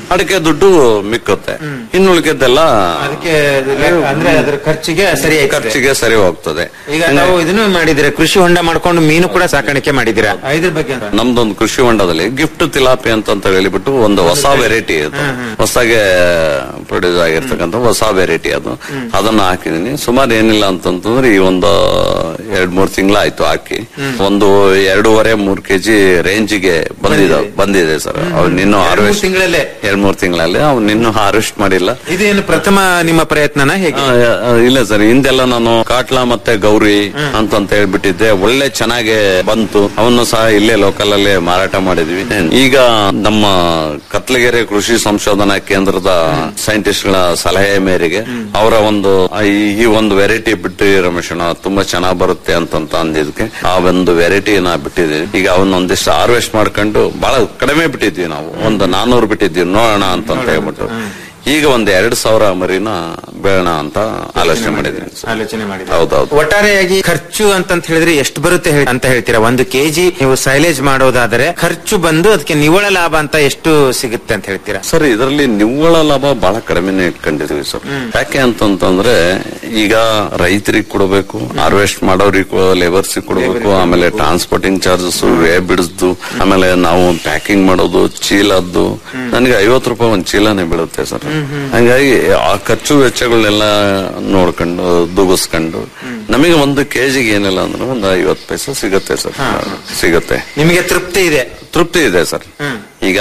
Speaker 14: ಅಡಿಕೆ ದುಡ್ಡು ಮಿಕ್ಕುತ್ತೆ ಇನ್ನು ಉಳಿಕೆದ್ದೆಲ್ಲ
Speaker 13: ಅದಕ್ಕೆ ಅದು ಲೆಕ್ಕ- ಅಂದ್ರೆ ಅದ್ರ ಖರ್ಚಿಗೆ ಸರಿ ಆಯ್ತದೆ.
Speaker 14: ಖರ್ಚಿಗೆ ಸರಿ ಹೋಗ್ತದೆ
Speaker 13: ಈಗ ನಾವು ಇದನ್ನು ಮಾಡಿದ್ರೆ ಕೃಷಿ ಹೊಂಡ ಮಾಡ್ಕೊಂಡು ಮೀನು ಕೂಡ ಸಾಕಾಣಿಕೆ ಮಾಡಿದಿರಾ ಇದ್ರ ಬಗ್ಗೆ ಅಂತ?
Speaker 14: ನಮ್ದೊಂದು ಕೃಷಿ ಹೊಂಡದಲ್ಲಿ ಗಿಫ್ಟ್ ತಿಲಾಪಿ ಅಂತ ಅಂತ ಹೇಳಿಬಿಟ್ಟು ಒಂದು ಹೊಸ ವೆರೈಟಿ ಅದು ಹೊಸಗೆ ಪ್ರೊಡ್ಯೂಸ್ ಆಗಿರ್ತಕ್ಕಂಥ ಹೊಸ ವೆರೈಟಿ ಅದು ಅದನ್ನ ಹಾಕಿದೀನಿ ಸುಮಾರು ಏನಿಲ್ಲ ಅಂತಂತಂದ್ರೆ ಈ ಒಂದು ಎರಡ್ ಮೂರ್ ತಿಂಗಳಾಯ್ತು ಹಾಕಿ ಒಂದು ಎರಡೂವರೆ ಮೂರ್ ಕೆಜಿ ರೇಂಜಿಗೆ ಬಂದಿದೆ ಬಂದಿದೆ ಸರ್ ಅವ್ನು ಇನ್ನೂ
Speaker 13: ಎರಡ್ ಮೂರ್
Speaker 14: ಹಾರ್ವೆಸ್ಟ್
Speaker 13: ತಿಂಗಳಲ್ಲೇ
Speaker 14: ಎರಡ್ ಮೂರ್ ತಿಂಗಳಲ್ಲಿ ಅವ್ನು ಇನ್ನೂ ಹಾರ್ವೆಸ್ಟ್ ಮಾಡಿಲ್ಲ
Speaker 13: ಇದೇನು ಪ್ರಥಮ ನಿಮ್ಮ ಪ್ರಯತ್ನನ ಹೇಗೆ
Speaker 14: ಆ, ಆ, ಇಲ್ಲ ಸರ್ ಹಿಂದೆಲ್ಲ ನಾನು ಕಾಟ್ಲಾ ಮತ್ತೆ ಗೌರಿ ಅಂತಂತ ಹೇಳ್ಬಿಟ್ಟಿದ್ದೆ ಒಳ್ಳೆ ಚೆನ್ನಾಗೆ ಬಂತು ಅವನ್ನು ಸಹ ಇಲ್ಲೇ ಲೋಕಲ್ ಅಲ್ಲೇ ಮಾರಾಟ ಮಾಡಿದ್ವಿ ಈಗ ನಮ್ಮ ಕತ್ಲಗೆರೆ ಕೃಷಿ ಸಂಶೋಧನಾ ಕೇಂದ್ರದ ಸೈಂಟಿಸ್ಟ್ ಗಳ ಸಲಹೆ ಮೇರೆಗೆ ಅವರ ಒಂದು ಆ, ಈ- ಈ ಒಂದು ವೆರೈಟಿ ಬಿಟ್ಟು ರಮೇಶಣ್ಣ ತುಂಬಾ ಚೆನ್ನಾಗ್ ಬರುತ್ತೆ ಅಂತಂತ ಅಂದಿದ್ಕೆ ಆ ಒಂದು ವೆರೈಟಿನ ಬಿಟ್ಟಿದ್ದೀವಿ ಈಗ ಅವನ್ನ ಒಂದಿಷ್ಟು ಹಾರ್ವೆಸ್ಟ್ ಮಾಡ್ಕೊಂಡು ಬಹಳ ಕಡಿಮೆ ಬಿಟ್ಟಿದ್ವಿ ನಾವು ಒಂದು ನಾನೂರು ಬಿಟ್ಟಿದ್ವಿ ನೋಡೋಣ ಅಂತಂತ ಹೇಳ್ಬಿಟ್ಟು ಈಗ ಒಂದ್ ಎರಡ್ ಸಾವಿರ ಮರಿನ ಬೇಡ ಅಂತ ಆಲೋಚನೆ ಮಾಡಿದ್ದೀನಿ ಸರ್.
Speaker 13: ಆಲೋಚನೆ ಮಾಡಿ
Speaker 14: ಹೌದೌದು
Speaker 13: ಒಟ್ಟಾರೆಯಾಗಿ ಖರ್ಚು ಅಂತಂತ ಹೇಳಿದ್ರೆ ಎಷ್ಟು ಬರುತ್ತೆ ಹೇಳಿ- ಅಂತ ಹೇಳ್ತೀರಾ ಒಂದು ಕೆಜಿ ನೀವು ಸೈಲೇಜ್ ಮಾಡೋದಾದ್ರೆ ಖರ್ಚು ಬಂದು ಅದಕ್ಕೆ ನಿವ್ವಳ ಲಾಭ ಅಂತ ಎಷ್ಟು ಸಿಗುತ್ತೆ ಅಂತ ಹೇಳ್ತೀರಾ
Speaker 14: ಸರ್ ಇದರಲ್ಲಿ ನಿವ್ವಳ ಲಾಭ ಬಹಳ ಕಡಿಮೆನೆ ಇಟ್ಕೊಂಡಿದೀವಿ ಸರ್ ಯಾಕೆ ಅಂತಂತಂದ್ರೆ ಈಗ ರೈತರಿಗೆ ಕೊಡಬೇಕು ಹಾರ್ವೆಸ್ಟ್ ಮಾಡೋರಿಗೆ ಲೇಬರ್ಸ್ ಕೊಡಬೇಕು ಆಮೇಲೆ ಟ್ರಾನ್ಸ್ಪೋರ್ಟಿಂಗ್ ಚಾರ್ಜಸ್ ವೇ ಬಿಡಿಸ್ದು ಆಮೇಲೆ ನಾವು ಪ್ಯಾಕಿಂಗ್ ಮಾಡೋದು ಚೀಲದ್ದು ನನಗೆ ಐವತ್ತು ರೂಪಾಯಿ ಒಂದು ಚೀಲನೇ ಬೀಳುತ್ತೆ ಸರ್ ಹಂಗಾಗಿ ಆ ಖರ್ಚು ವೆಚ್ಚಗಳನ್ನೆಲ್ಲ ನೋಡ್ಕೊಂಡು ದುಗಿಸ್ಕೊಂಡು ನಮಗೆ ಒಂದು ಕೆಜಿಗೆ ಏನಿಲ್ಲ ಅಂದ್ರೆ ಒಂದು ಐವತ್ತು ಪೈಸೆ ಸಿಗುತ್ತೆ ಸರ್ ಸಿಗುತ್ತೆ
Speaker 13: ನಿಮಗೆ ತೃಪ್ತಿ ಇದೆ
Speaker 14: ತೃಪ್ತಿ ಇದೆ ಸರ್ ಈಗ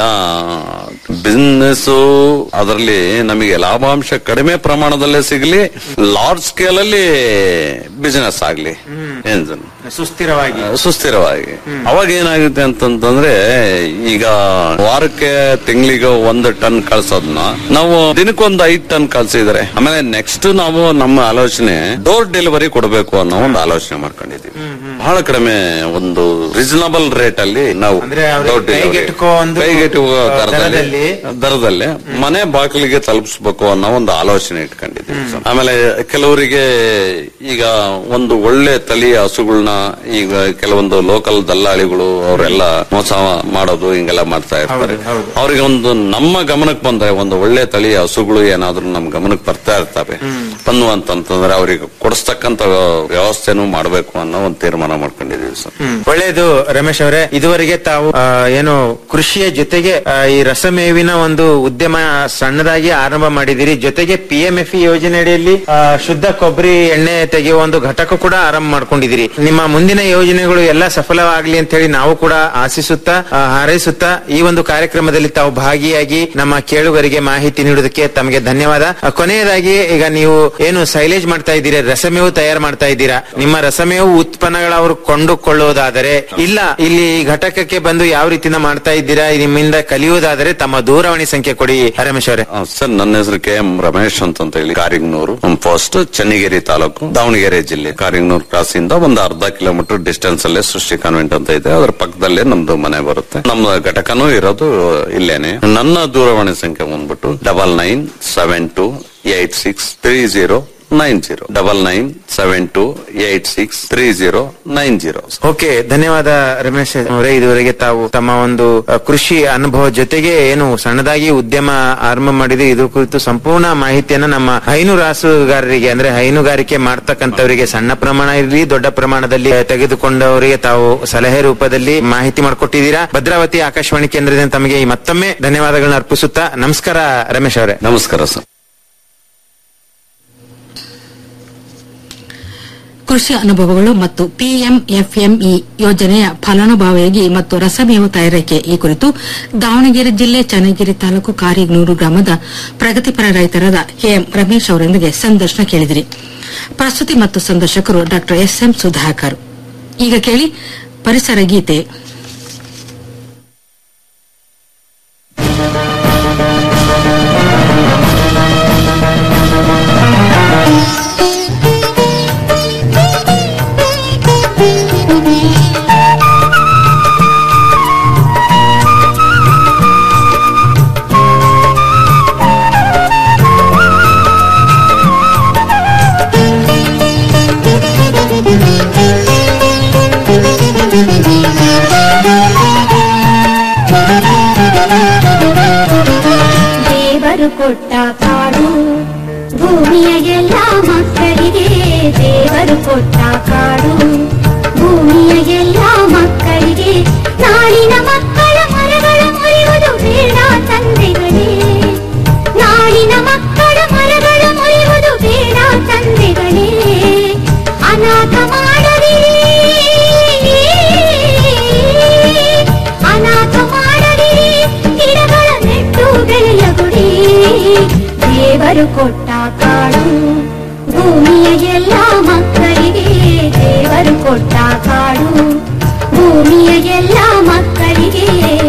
Speaker 14: ಬಿಸ್ನೆಸ್ ಅದರಲ್ಲಿ ನಮಗೆ ಲಾಭಾಂಶ ಕಡಿಮೆ ಪ್ರಮಾಣದಲ್ಲೇ ಸಿಗ್ಲಿ ಲಾರ್ಜ್ ಸ್ಕೇಲ್ ಅಲ್ಲಿ ಬಿಸಿನೆಸ್ ಆಗ್ಲಿ ಏನ್ ಸರ್?
Speaker 13: ಸುಸ್ಥಿರವಾಗಿ
Speaker 14: ಸುಸ್ಥಿರವಾಗಿ ಅವಾಗ ಏನಾಗುತ್ತೆ ಅಂತಂತಂದ್ರೆ ಈಗ ವಾರಕ್ಕೆ ತಿಂಗಳಿಗೆ ಒಂದು ಟನ್ ಕಳ್ಸೋದ್ನ ನಾವು ದಿನಕ್ಕೊಂದು ಐದ್ ಟನ್ ಕಳ್ಸಿದ್ರೆ ಆಮೇಲೆ ನೆಕ್ಸ್ಟ್ ನಾವು ನಮ್ಮ ಆಲೋಚನೆ ಡೋರ್ ಡೆಲಿವರಿ ಕೊಡಬೇಕು ಅನ್ನೋ ಒಂದು ಆಲೋಚನೆ ಮಾಡ್ಕೊಂಡಿದೀವಿ ಬಹಳ ಕಡಿಮೆ ಒಂದು ರೀಸನಬಲ್ ರೇಟ್ ಅಲ್ಲಿ ನಾವು
Speaker 13: ಅಂದ್ರೆ ಅವ್ರಿಗೆ
Speaker 14: ಡೋರ್ ಡೆಲಿವರಿ
Speaker 13: ಕೈಗೆಟುಕೋ ಒಂದು
Speaker 14: ಕೈಗೆಟುಕುವ ದರದಲ್ಲಿ
Speaker 13: ದರದಲ್ಲಿ
Speaker 14: ದರದಲ್ಲಿ ಮನೆ ಬಾಗಿಲಿಗೆ ತಲುಪಿಸ್ಬೇಕು ಅನ್ನೋ ಒಂದು ಆಲೋಚನೆ ಇಟ್ಕೊಂಡಿದ್ದೀವಿ ಸರ್. ಆಮೇಲೆ ಕೆಲವರಿಗೆ ಈಗ ಒಂದು ಒಳ್ಳೆ ತಳಿಯ ಹಸುಗಳನ್ನ ಈಗ ಕೆಲವೊಂದು ಲೋಕಲ್ ದಲ್ಲಾಳಿಗಳು ಅವರೆಲ್ಲ ಮೋಸ ಮಾಡೋದು ಹಿಂಗೆಲ್ಲ ಮಾಡ್ತಾ ಇರ್ತಾರೆ ಅವ್ರಿಗೆ ಒಂದು ನಮ್ಮ ಗಮನಕ್ಕೆ ಬಂದ್ರೆ ಒಂದು ಒಳ್ಳೆ ತಳಿಯ ಹಸುಗಳು ಏನಾದ್ರೂ ನಮ್ ಗಮನಕ್ಕೆ ಬರ್ತಾ ಇರ್ತವೆ ಬಂದು ಅಂತಂತಂದ್ರೆ ಅವರಿಗೆ ಕೊಡಿಸ್ತಕ್ಕಂತ ವ್ಯವಸ್ಥೆನೂ ಮಾಡಬೇಕು ಅನ್ನೋ ಒಂದು ತೀರ್ಮಾನ ಮಾಡ್ಕೊಂಡಿದೀವಿ ಸರ್
Speaker 13: ಒಳ್ಳೆಯದು ರಮೇಶ್ ಅವರೇ ಇದುವರೆಗೆ ತಾವು ಆ, ಏನು ಕೃಷಿಯ ಜೊತೆಗೆ ಆ, ಈ ರಸಮೇವಿನ ಒಂದು ಉದ್ಯಮ ಸಣ್ಣದಾಗಿ ಆರಂಭ ಮಾಡಿದಿರಿ ಜೊತೆಗೆ ಪಿ ಎಂ ಎಫ್ ಯೋಜನೆ ಅಡಿಯಲ್ಲಿ ಆ, ಶುದ್ಧ ಕೊಬ್ಬರಿ ಎಣ್ಣೆ ತೆಗೆಯುವ ಒಂದು ಘಟಕ ಕೂಡ ಆರಂಭ ಮಾಡ್ಕೊಂಡಿದ್ದೀರಿ ನಿಮ್ಮ ಮುಂದಿನ ಯೋಜನೆಗಳು ಎಲ್ಲ ಸಫಲವಾಗಲಿ ಅಂತ ಹೇಳಿ ನಾವು ಕೂಡ ಆಶಿಸುತ್ತಾ ಆ, ಹಾರೈಸುತ್ತಾ ಈ ಒಂದು ಕಾರ್ಯಕ್ರಮದಲ್ಲಿ ತಾವು ಭಾಗಿಯಾಗಿ ನಮ್ಮ ಕೇಳುಗರಿಗೆ ಮಾಹಿತಿ ನೀಡುವುದಕ್ಕೆ ತಮಗೆ ಧನ್ಯವಾದ ಆ, ಕೊನೆಯದಾಗಿ ಈಗ ನೀವು ಏನು ಸೈಲೇಜ್ ಮಾಡ್ತಾ ಇದ್ದೀರಾ ರಸಮೇವು ತಯಾರು ಮಾಡ್ತಾ ಇದ್ದೀರಾ ನಿಮ್ಮ ರಸಮೇವು ಉತ್ಪನ್ನಗಳ ಅವರು ಕೊಂಡುಕೊಳ್ಳುವುದಾದರೆ ಇಲ್ಲ ಇಲ್ಲಿ ಈ ಘಟಕಕ್ಕೆ ಬಂದು ಯಾವ ರೀತಿನ ಮಾಡ್ತಾ ಇದ್ದೀರಾ ನಿಮ್ಮಿಂದ ಕಲಿಯುವುದಾದರೆ ತಮ್ಮ ದೂರವಾಣಿ ಸಂಖ್ಯೆ ಕೊಡಿ ರಮೇಶ್ ಅವರೇ
Speaker 14: ಆ, ಸರ್ ನನ್ನ ಹೆಸರು ಕೆ ಎಂ ರಮೇಶ್ ಅಂತ ಹೇಳಿ ಕಾರಿಂಗ್ನೂರು ಫಸ್ಟ್ ಚನ್ನಗಿರಿ ತಾಲೂಕು ದಾವಣಗೆರೆ ಜಿಲ್ಲೆ ಕಾರಿಂಗ್ನೂರು ಕ್ರಾಸ್ ಇಂದ ಒಂದು ಅರ್ಧ ಕಿಲೋಮೀಟರ್ ಡಿಸ್ಟೆನ್ಸ್ ಅಲ್ಲೇ ಸೃಷ್ಟಿ ಕಾನ್ವೆಂಟ್ ಅಂತ ಇದೆ ಅದರ ಪಕ್ಕದಲ್ಲೇ ನಮ್ದು ಮನೆ ಬರುತ್ತೆ ನಮ್ಮ ಘಟಕನೂ ಇರೋದು ಇಲ್ಲೇನೆ ನನ್ನ ದೂರವಾಣಿ ಸಂಖ್ಯೆ ಬಂದ್ಬಿಟ್ಟು double nine seven two eight six three zero nine zero double nine seven two eight six three zero nine zero
Speaker 13: okay ಧನ್ಯವಾದ ರಮೇಶ್ ಅವರೇ ಇದುವರೆಗೆ ತಾವು ತಮ್ಮ ಒಂದು ಅ, ಕೃಷಿ ಅನುಭವ ಜೊತೆಗೆ ಏನು ಸಣ್ಣದಾಗಿ ಉದ್ಯಮ ಆರಂಭ ಮಾಡಿದೆ ಇದ್ರ ಕುರಿತು ಸಂಪೂರ್ಣ ಮಾಹಿತಿಯನ್ನ ನಮ್ಮ ಹೈನುರಾಸುಗಾರರಿಗೆ ಅಂದ್ರೆ ಹೈನುಗಾರಿಕೆ ಮಾಡ್ತಕ್ಕಂಥವರಿಗೆ ಸಣ್ಣ ಪ್ರಮಾಣ ಇರಲಿ ದೊಡ್ಡ ಪ್ರಮಾಣದಲ್ಲಿ ತೆಗೆದುಕೊಂಡವರಿಗೆ ತಾವು ಸಲಹೆ ರೂಪದಲ್ಲಿ ಮಾಹಿತಿ ಮಾಡಿಕೊಟ್ಟಿದ್ದೀರಾ ಭದ್ರಾವತಿ ಆಕಾಶವಾಣಿ ಕೇಂದ್ರದಿಂದ ತಮಗೆ ಈ ಮತ್ತೊಮ್ಮೆ ಧನ್ಯವಾದಗಳನ್ನ ಅರ್ಪಿಸುತ್ತಾ ನಮಸ್ಕಾರ ರಮೇಶ್ ಅವರೇ
Speaker 14: ನಮಸ್ಕಾರ ಸರ್
Speaker 3: ಕೃಷಿ ಅನುಭವಗಳು ಮತ್ತು ಪಿಎಂಎಫ್ಎಂಇ ಯೋಜನೆಯ ಫಲಾನುಭವಿಯಾಗಿ ಮತ್ತು ರಸಮೇವು ತಯಾರಿಕೆ ಈ ಕುರಿತು ದಾವಣಗೆರೆ ಜಿಲ್ಲೆ ಚನ್ನಗಿರಿ ತಾಲೂಕು ಕಾರಿಗ್ನೂರು ಗ್ರಾಮದ ಪ್ರಗತಿಪರ ರೈತರಾದ ಕೆಎಂ ರಮೇಶ್ ಅವರೊಂದಿಗೆ ಸಂದರ್ಶನ ಕೇಳಿದಿರಿ ಪ್ರಸ್ತುತಿ ಮತ್ತು ಸಂದರ್ಶಕರು ಡಾ ಎಸ್ಎಂ ಸುಧಾಕರ್ ಈಗ ಕೇಳಿ ಪರಿಸರ ಗೀತೆ
Speaker 9: Thank you. ಕೊಟ್ಟ ಕಾಡು ಭೂಮಿಯ ಎಲ್ಲ ಮಕ್ಕಳಿಗೆ ದೇವರು ಕೊಟ್ಟ ಕಾಡು ಭೂಮಿಯ ಎಲ್ಲ ಮಕ್ಕಳಿಗೆ ನಾಳಿನ ಮಕ್ಕಳ ಮರಗಳ ಮುರಿಯುವುದು ಬೇಡ ತಂದೆಗಳೇ ನಾಳಿನ ಮಕ್ಕಳ ಮರಗಳ ಮುರಿಯುವುದು ಬೇಡ ತಂದೆಗಳೇ ಅನಾಥ ಮಾಡದಿರಿ ಅನಾಥ ಮಾಡದಿರಿ ಗಿಡಗಳ ನೆಟ್ಟು ಬೆಳೆಯ ಗುಡಿ ದೇವರು ಕೊಟ್ಟ ಕಾಡು ಭೂಮಿಯ ಎಲ್ಲ ಮಕ್ಕಳಿಗೆ ದೇವರು ಕೊಟ್ಟ ಕಾಡು ಭೂಮಿಯ ಎಲ್ಲ ಮಕ್ಕಳಿಗೆ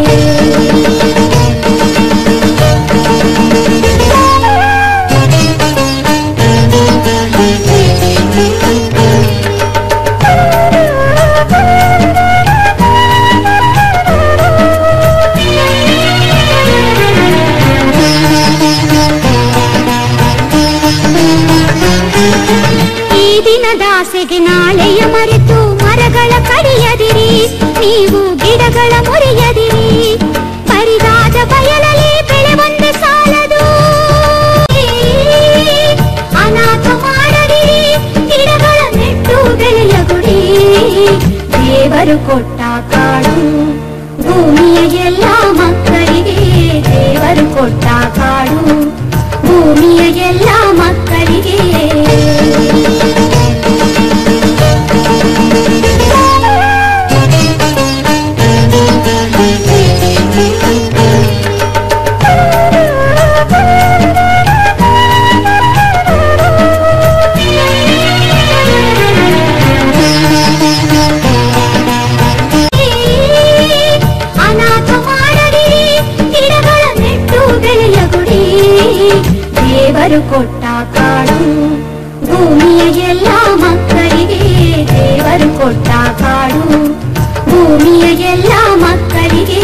Speaker 9: ಈ ದಿನದಾಸೆಗೆ ನಾಳೆಯ ಮರೆತು ಮರಗಳ ಕಡಿಯದಿರಿ ನೀವು ಗಿಡಗಳ ಮುರಿಯದಿರಿ ಪರಿದಾದ ಬಯಲಲ್ಲಿ ಬೆಳೆ ಒಂದೇ ಸಾಲದು ಅನಾಥ ಮಾಡದಿರಿ ಗಿಡಗಳ ನೆಟ್ಟು ಬೆಳೆಯ ಗುಡಿ ದೇವರು ಕೊಟ್ಟ ಕಾಡು ಭೂಮಿಯ ಎಲ್ಲ ಮಕ್ಕಳಿಗೆ ದೇವರು ಕೊಟ್ಟ ಕಾಡು ಭೂಮಿಯ ಎಲ್ಲ ಮಕ್ಕಳಿಗೆ ಅನಾಥ ಮಾಡದಿರಿ ಗಿಡಗಳ ನೆಟ್ಟು ಬೆಳೆಯ ಗುಡಿ ದೇವರು ಕೊಟ್ಟ ಕಾಡು ಭೂಮಿಯ ಎಲ್ಲ ಮಕ್ಕಳಿಗೆ ದೇವರು ಕೊಟ್ಟ ಕಾಡು ಭೂಮಿಯ ಎಲ್ಲ ಮಕ್ಕಳಿಗೆ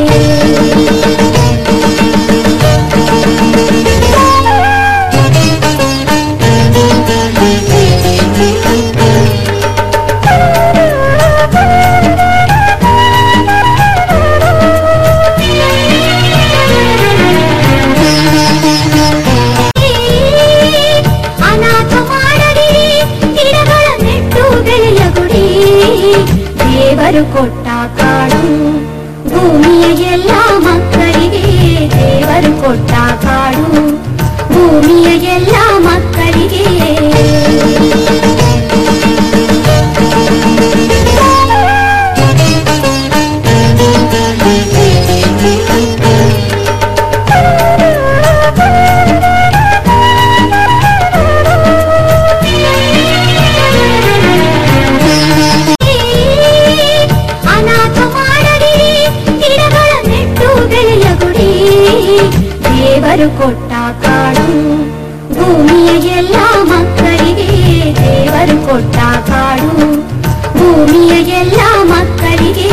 Speaker 9: ಅನಾಥ ಮಾಡದಿರಿ ಗಿಡಗಳ ನೆಟ್ಟು ಬೆಳೆಯ ಗುಡಿ ದೇವರು ಕೊಟ್ಟ ಕಾಡು ಭೂಮಿಯ ಎಲ್ಲ ಮಕ್ಕಳಿಗೆ ದೇವರು ಕೊಟ್ಟ ಕಾಡು ಭೂಮಿಯ ಎಲ್ಲ ಮಕ್ಕಳಿಗೆ ಅನಾಥ ಮಾಡದಿರಿ ಗಿಡಗಳ ನೆಟ್ಟು ಬೆಳೆಯ ಗುಡಿ ದೇವರು ಕೊಟ್ಟ ಕಾಡು ಭೂಮಿಯ ಎಲ್ಲ ಮಕ್ಕಳಿಗೆ ದೇವರು ಕೊಟ್ಟ ಕಾಡು ಭೂಮಿಯ ಎಲ್ಲ ಮಕ್ಕಳಿಗೆ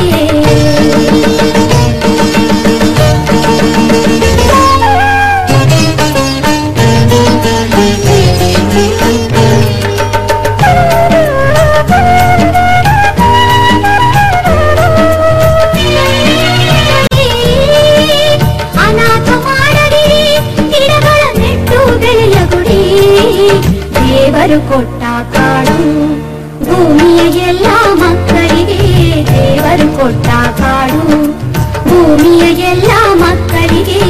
Speaker 9: ಅನಾಥ ಮಾಡದಿರಿ ಗಿಡಗಳ ನೆಟ್ಟು ಬೆಳೆಯ ಗುಡಿ ದೇವರು ಕೊಟ್ಟ ಕಾಡು ಭೂಮಿಯ ಎಲ್ಲ ಮಕ್ಕಳಿಗೆ ದೇವರು ಕೊಟ್ಟ ಕಾಡು ಭೂಮಿಯ ಎಲ್ಲ ಮಕ್ಕಳಿಗೆ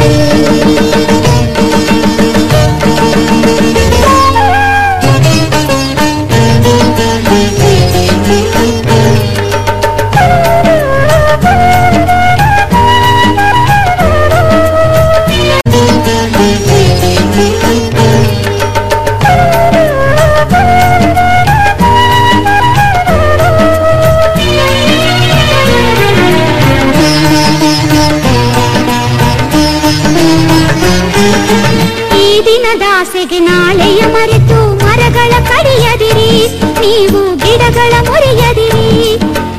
Speaker 9: ಈ ದಿನದಾಸೆಗೆ ನಾಳೆಯ ಮರೆತು ಮರಗಳ ಕಡಿಯದಿರಿ ನೀವು ಗಿಡಗಳ ಮುರಿಯದಿರಿ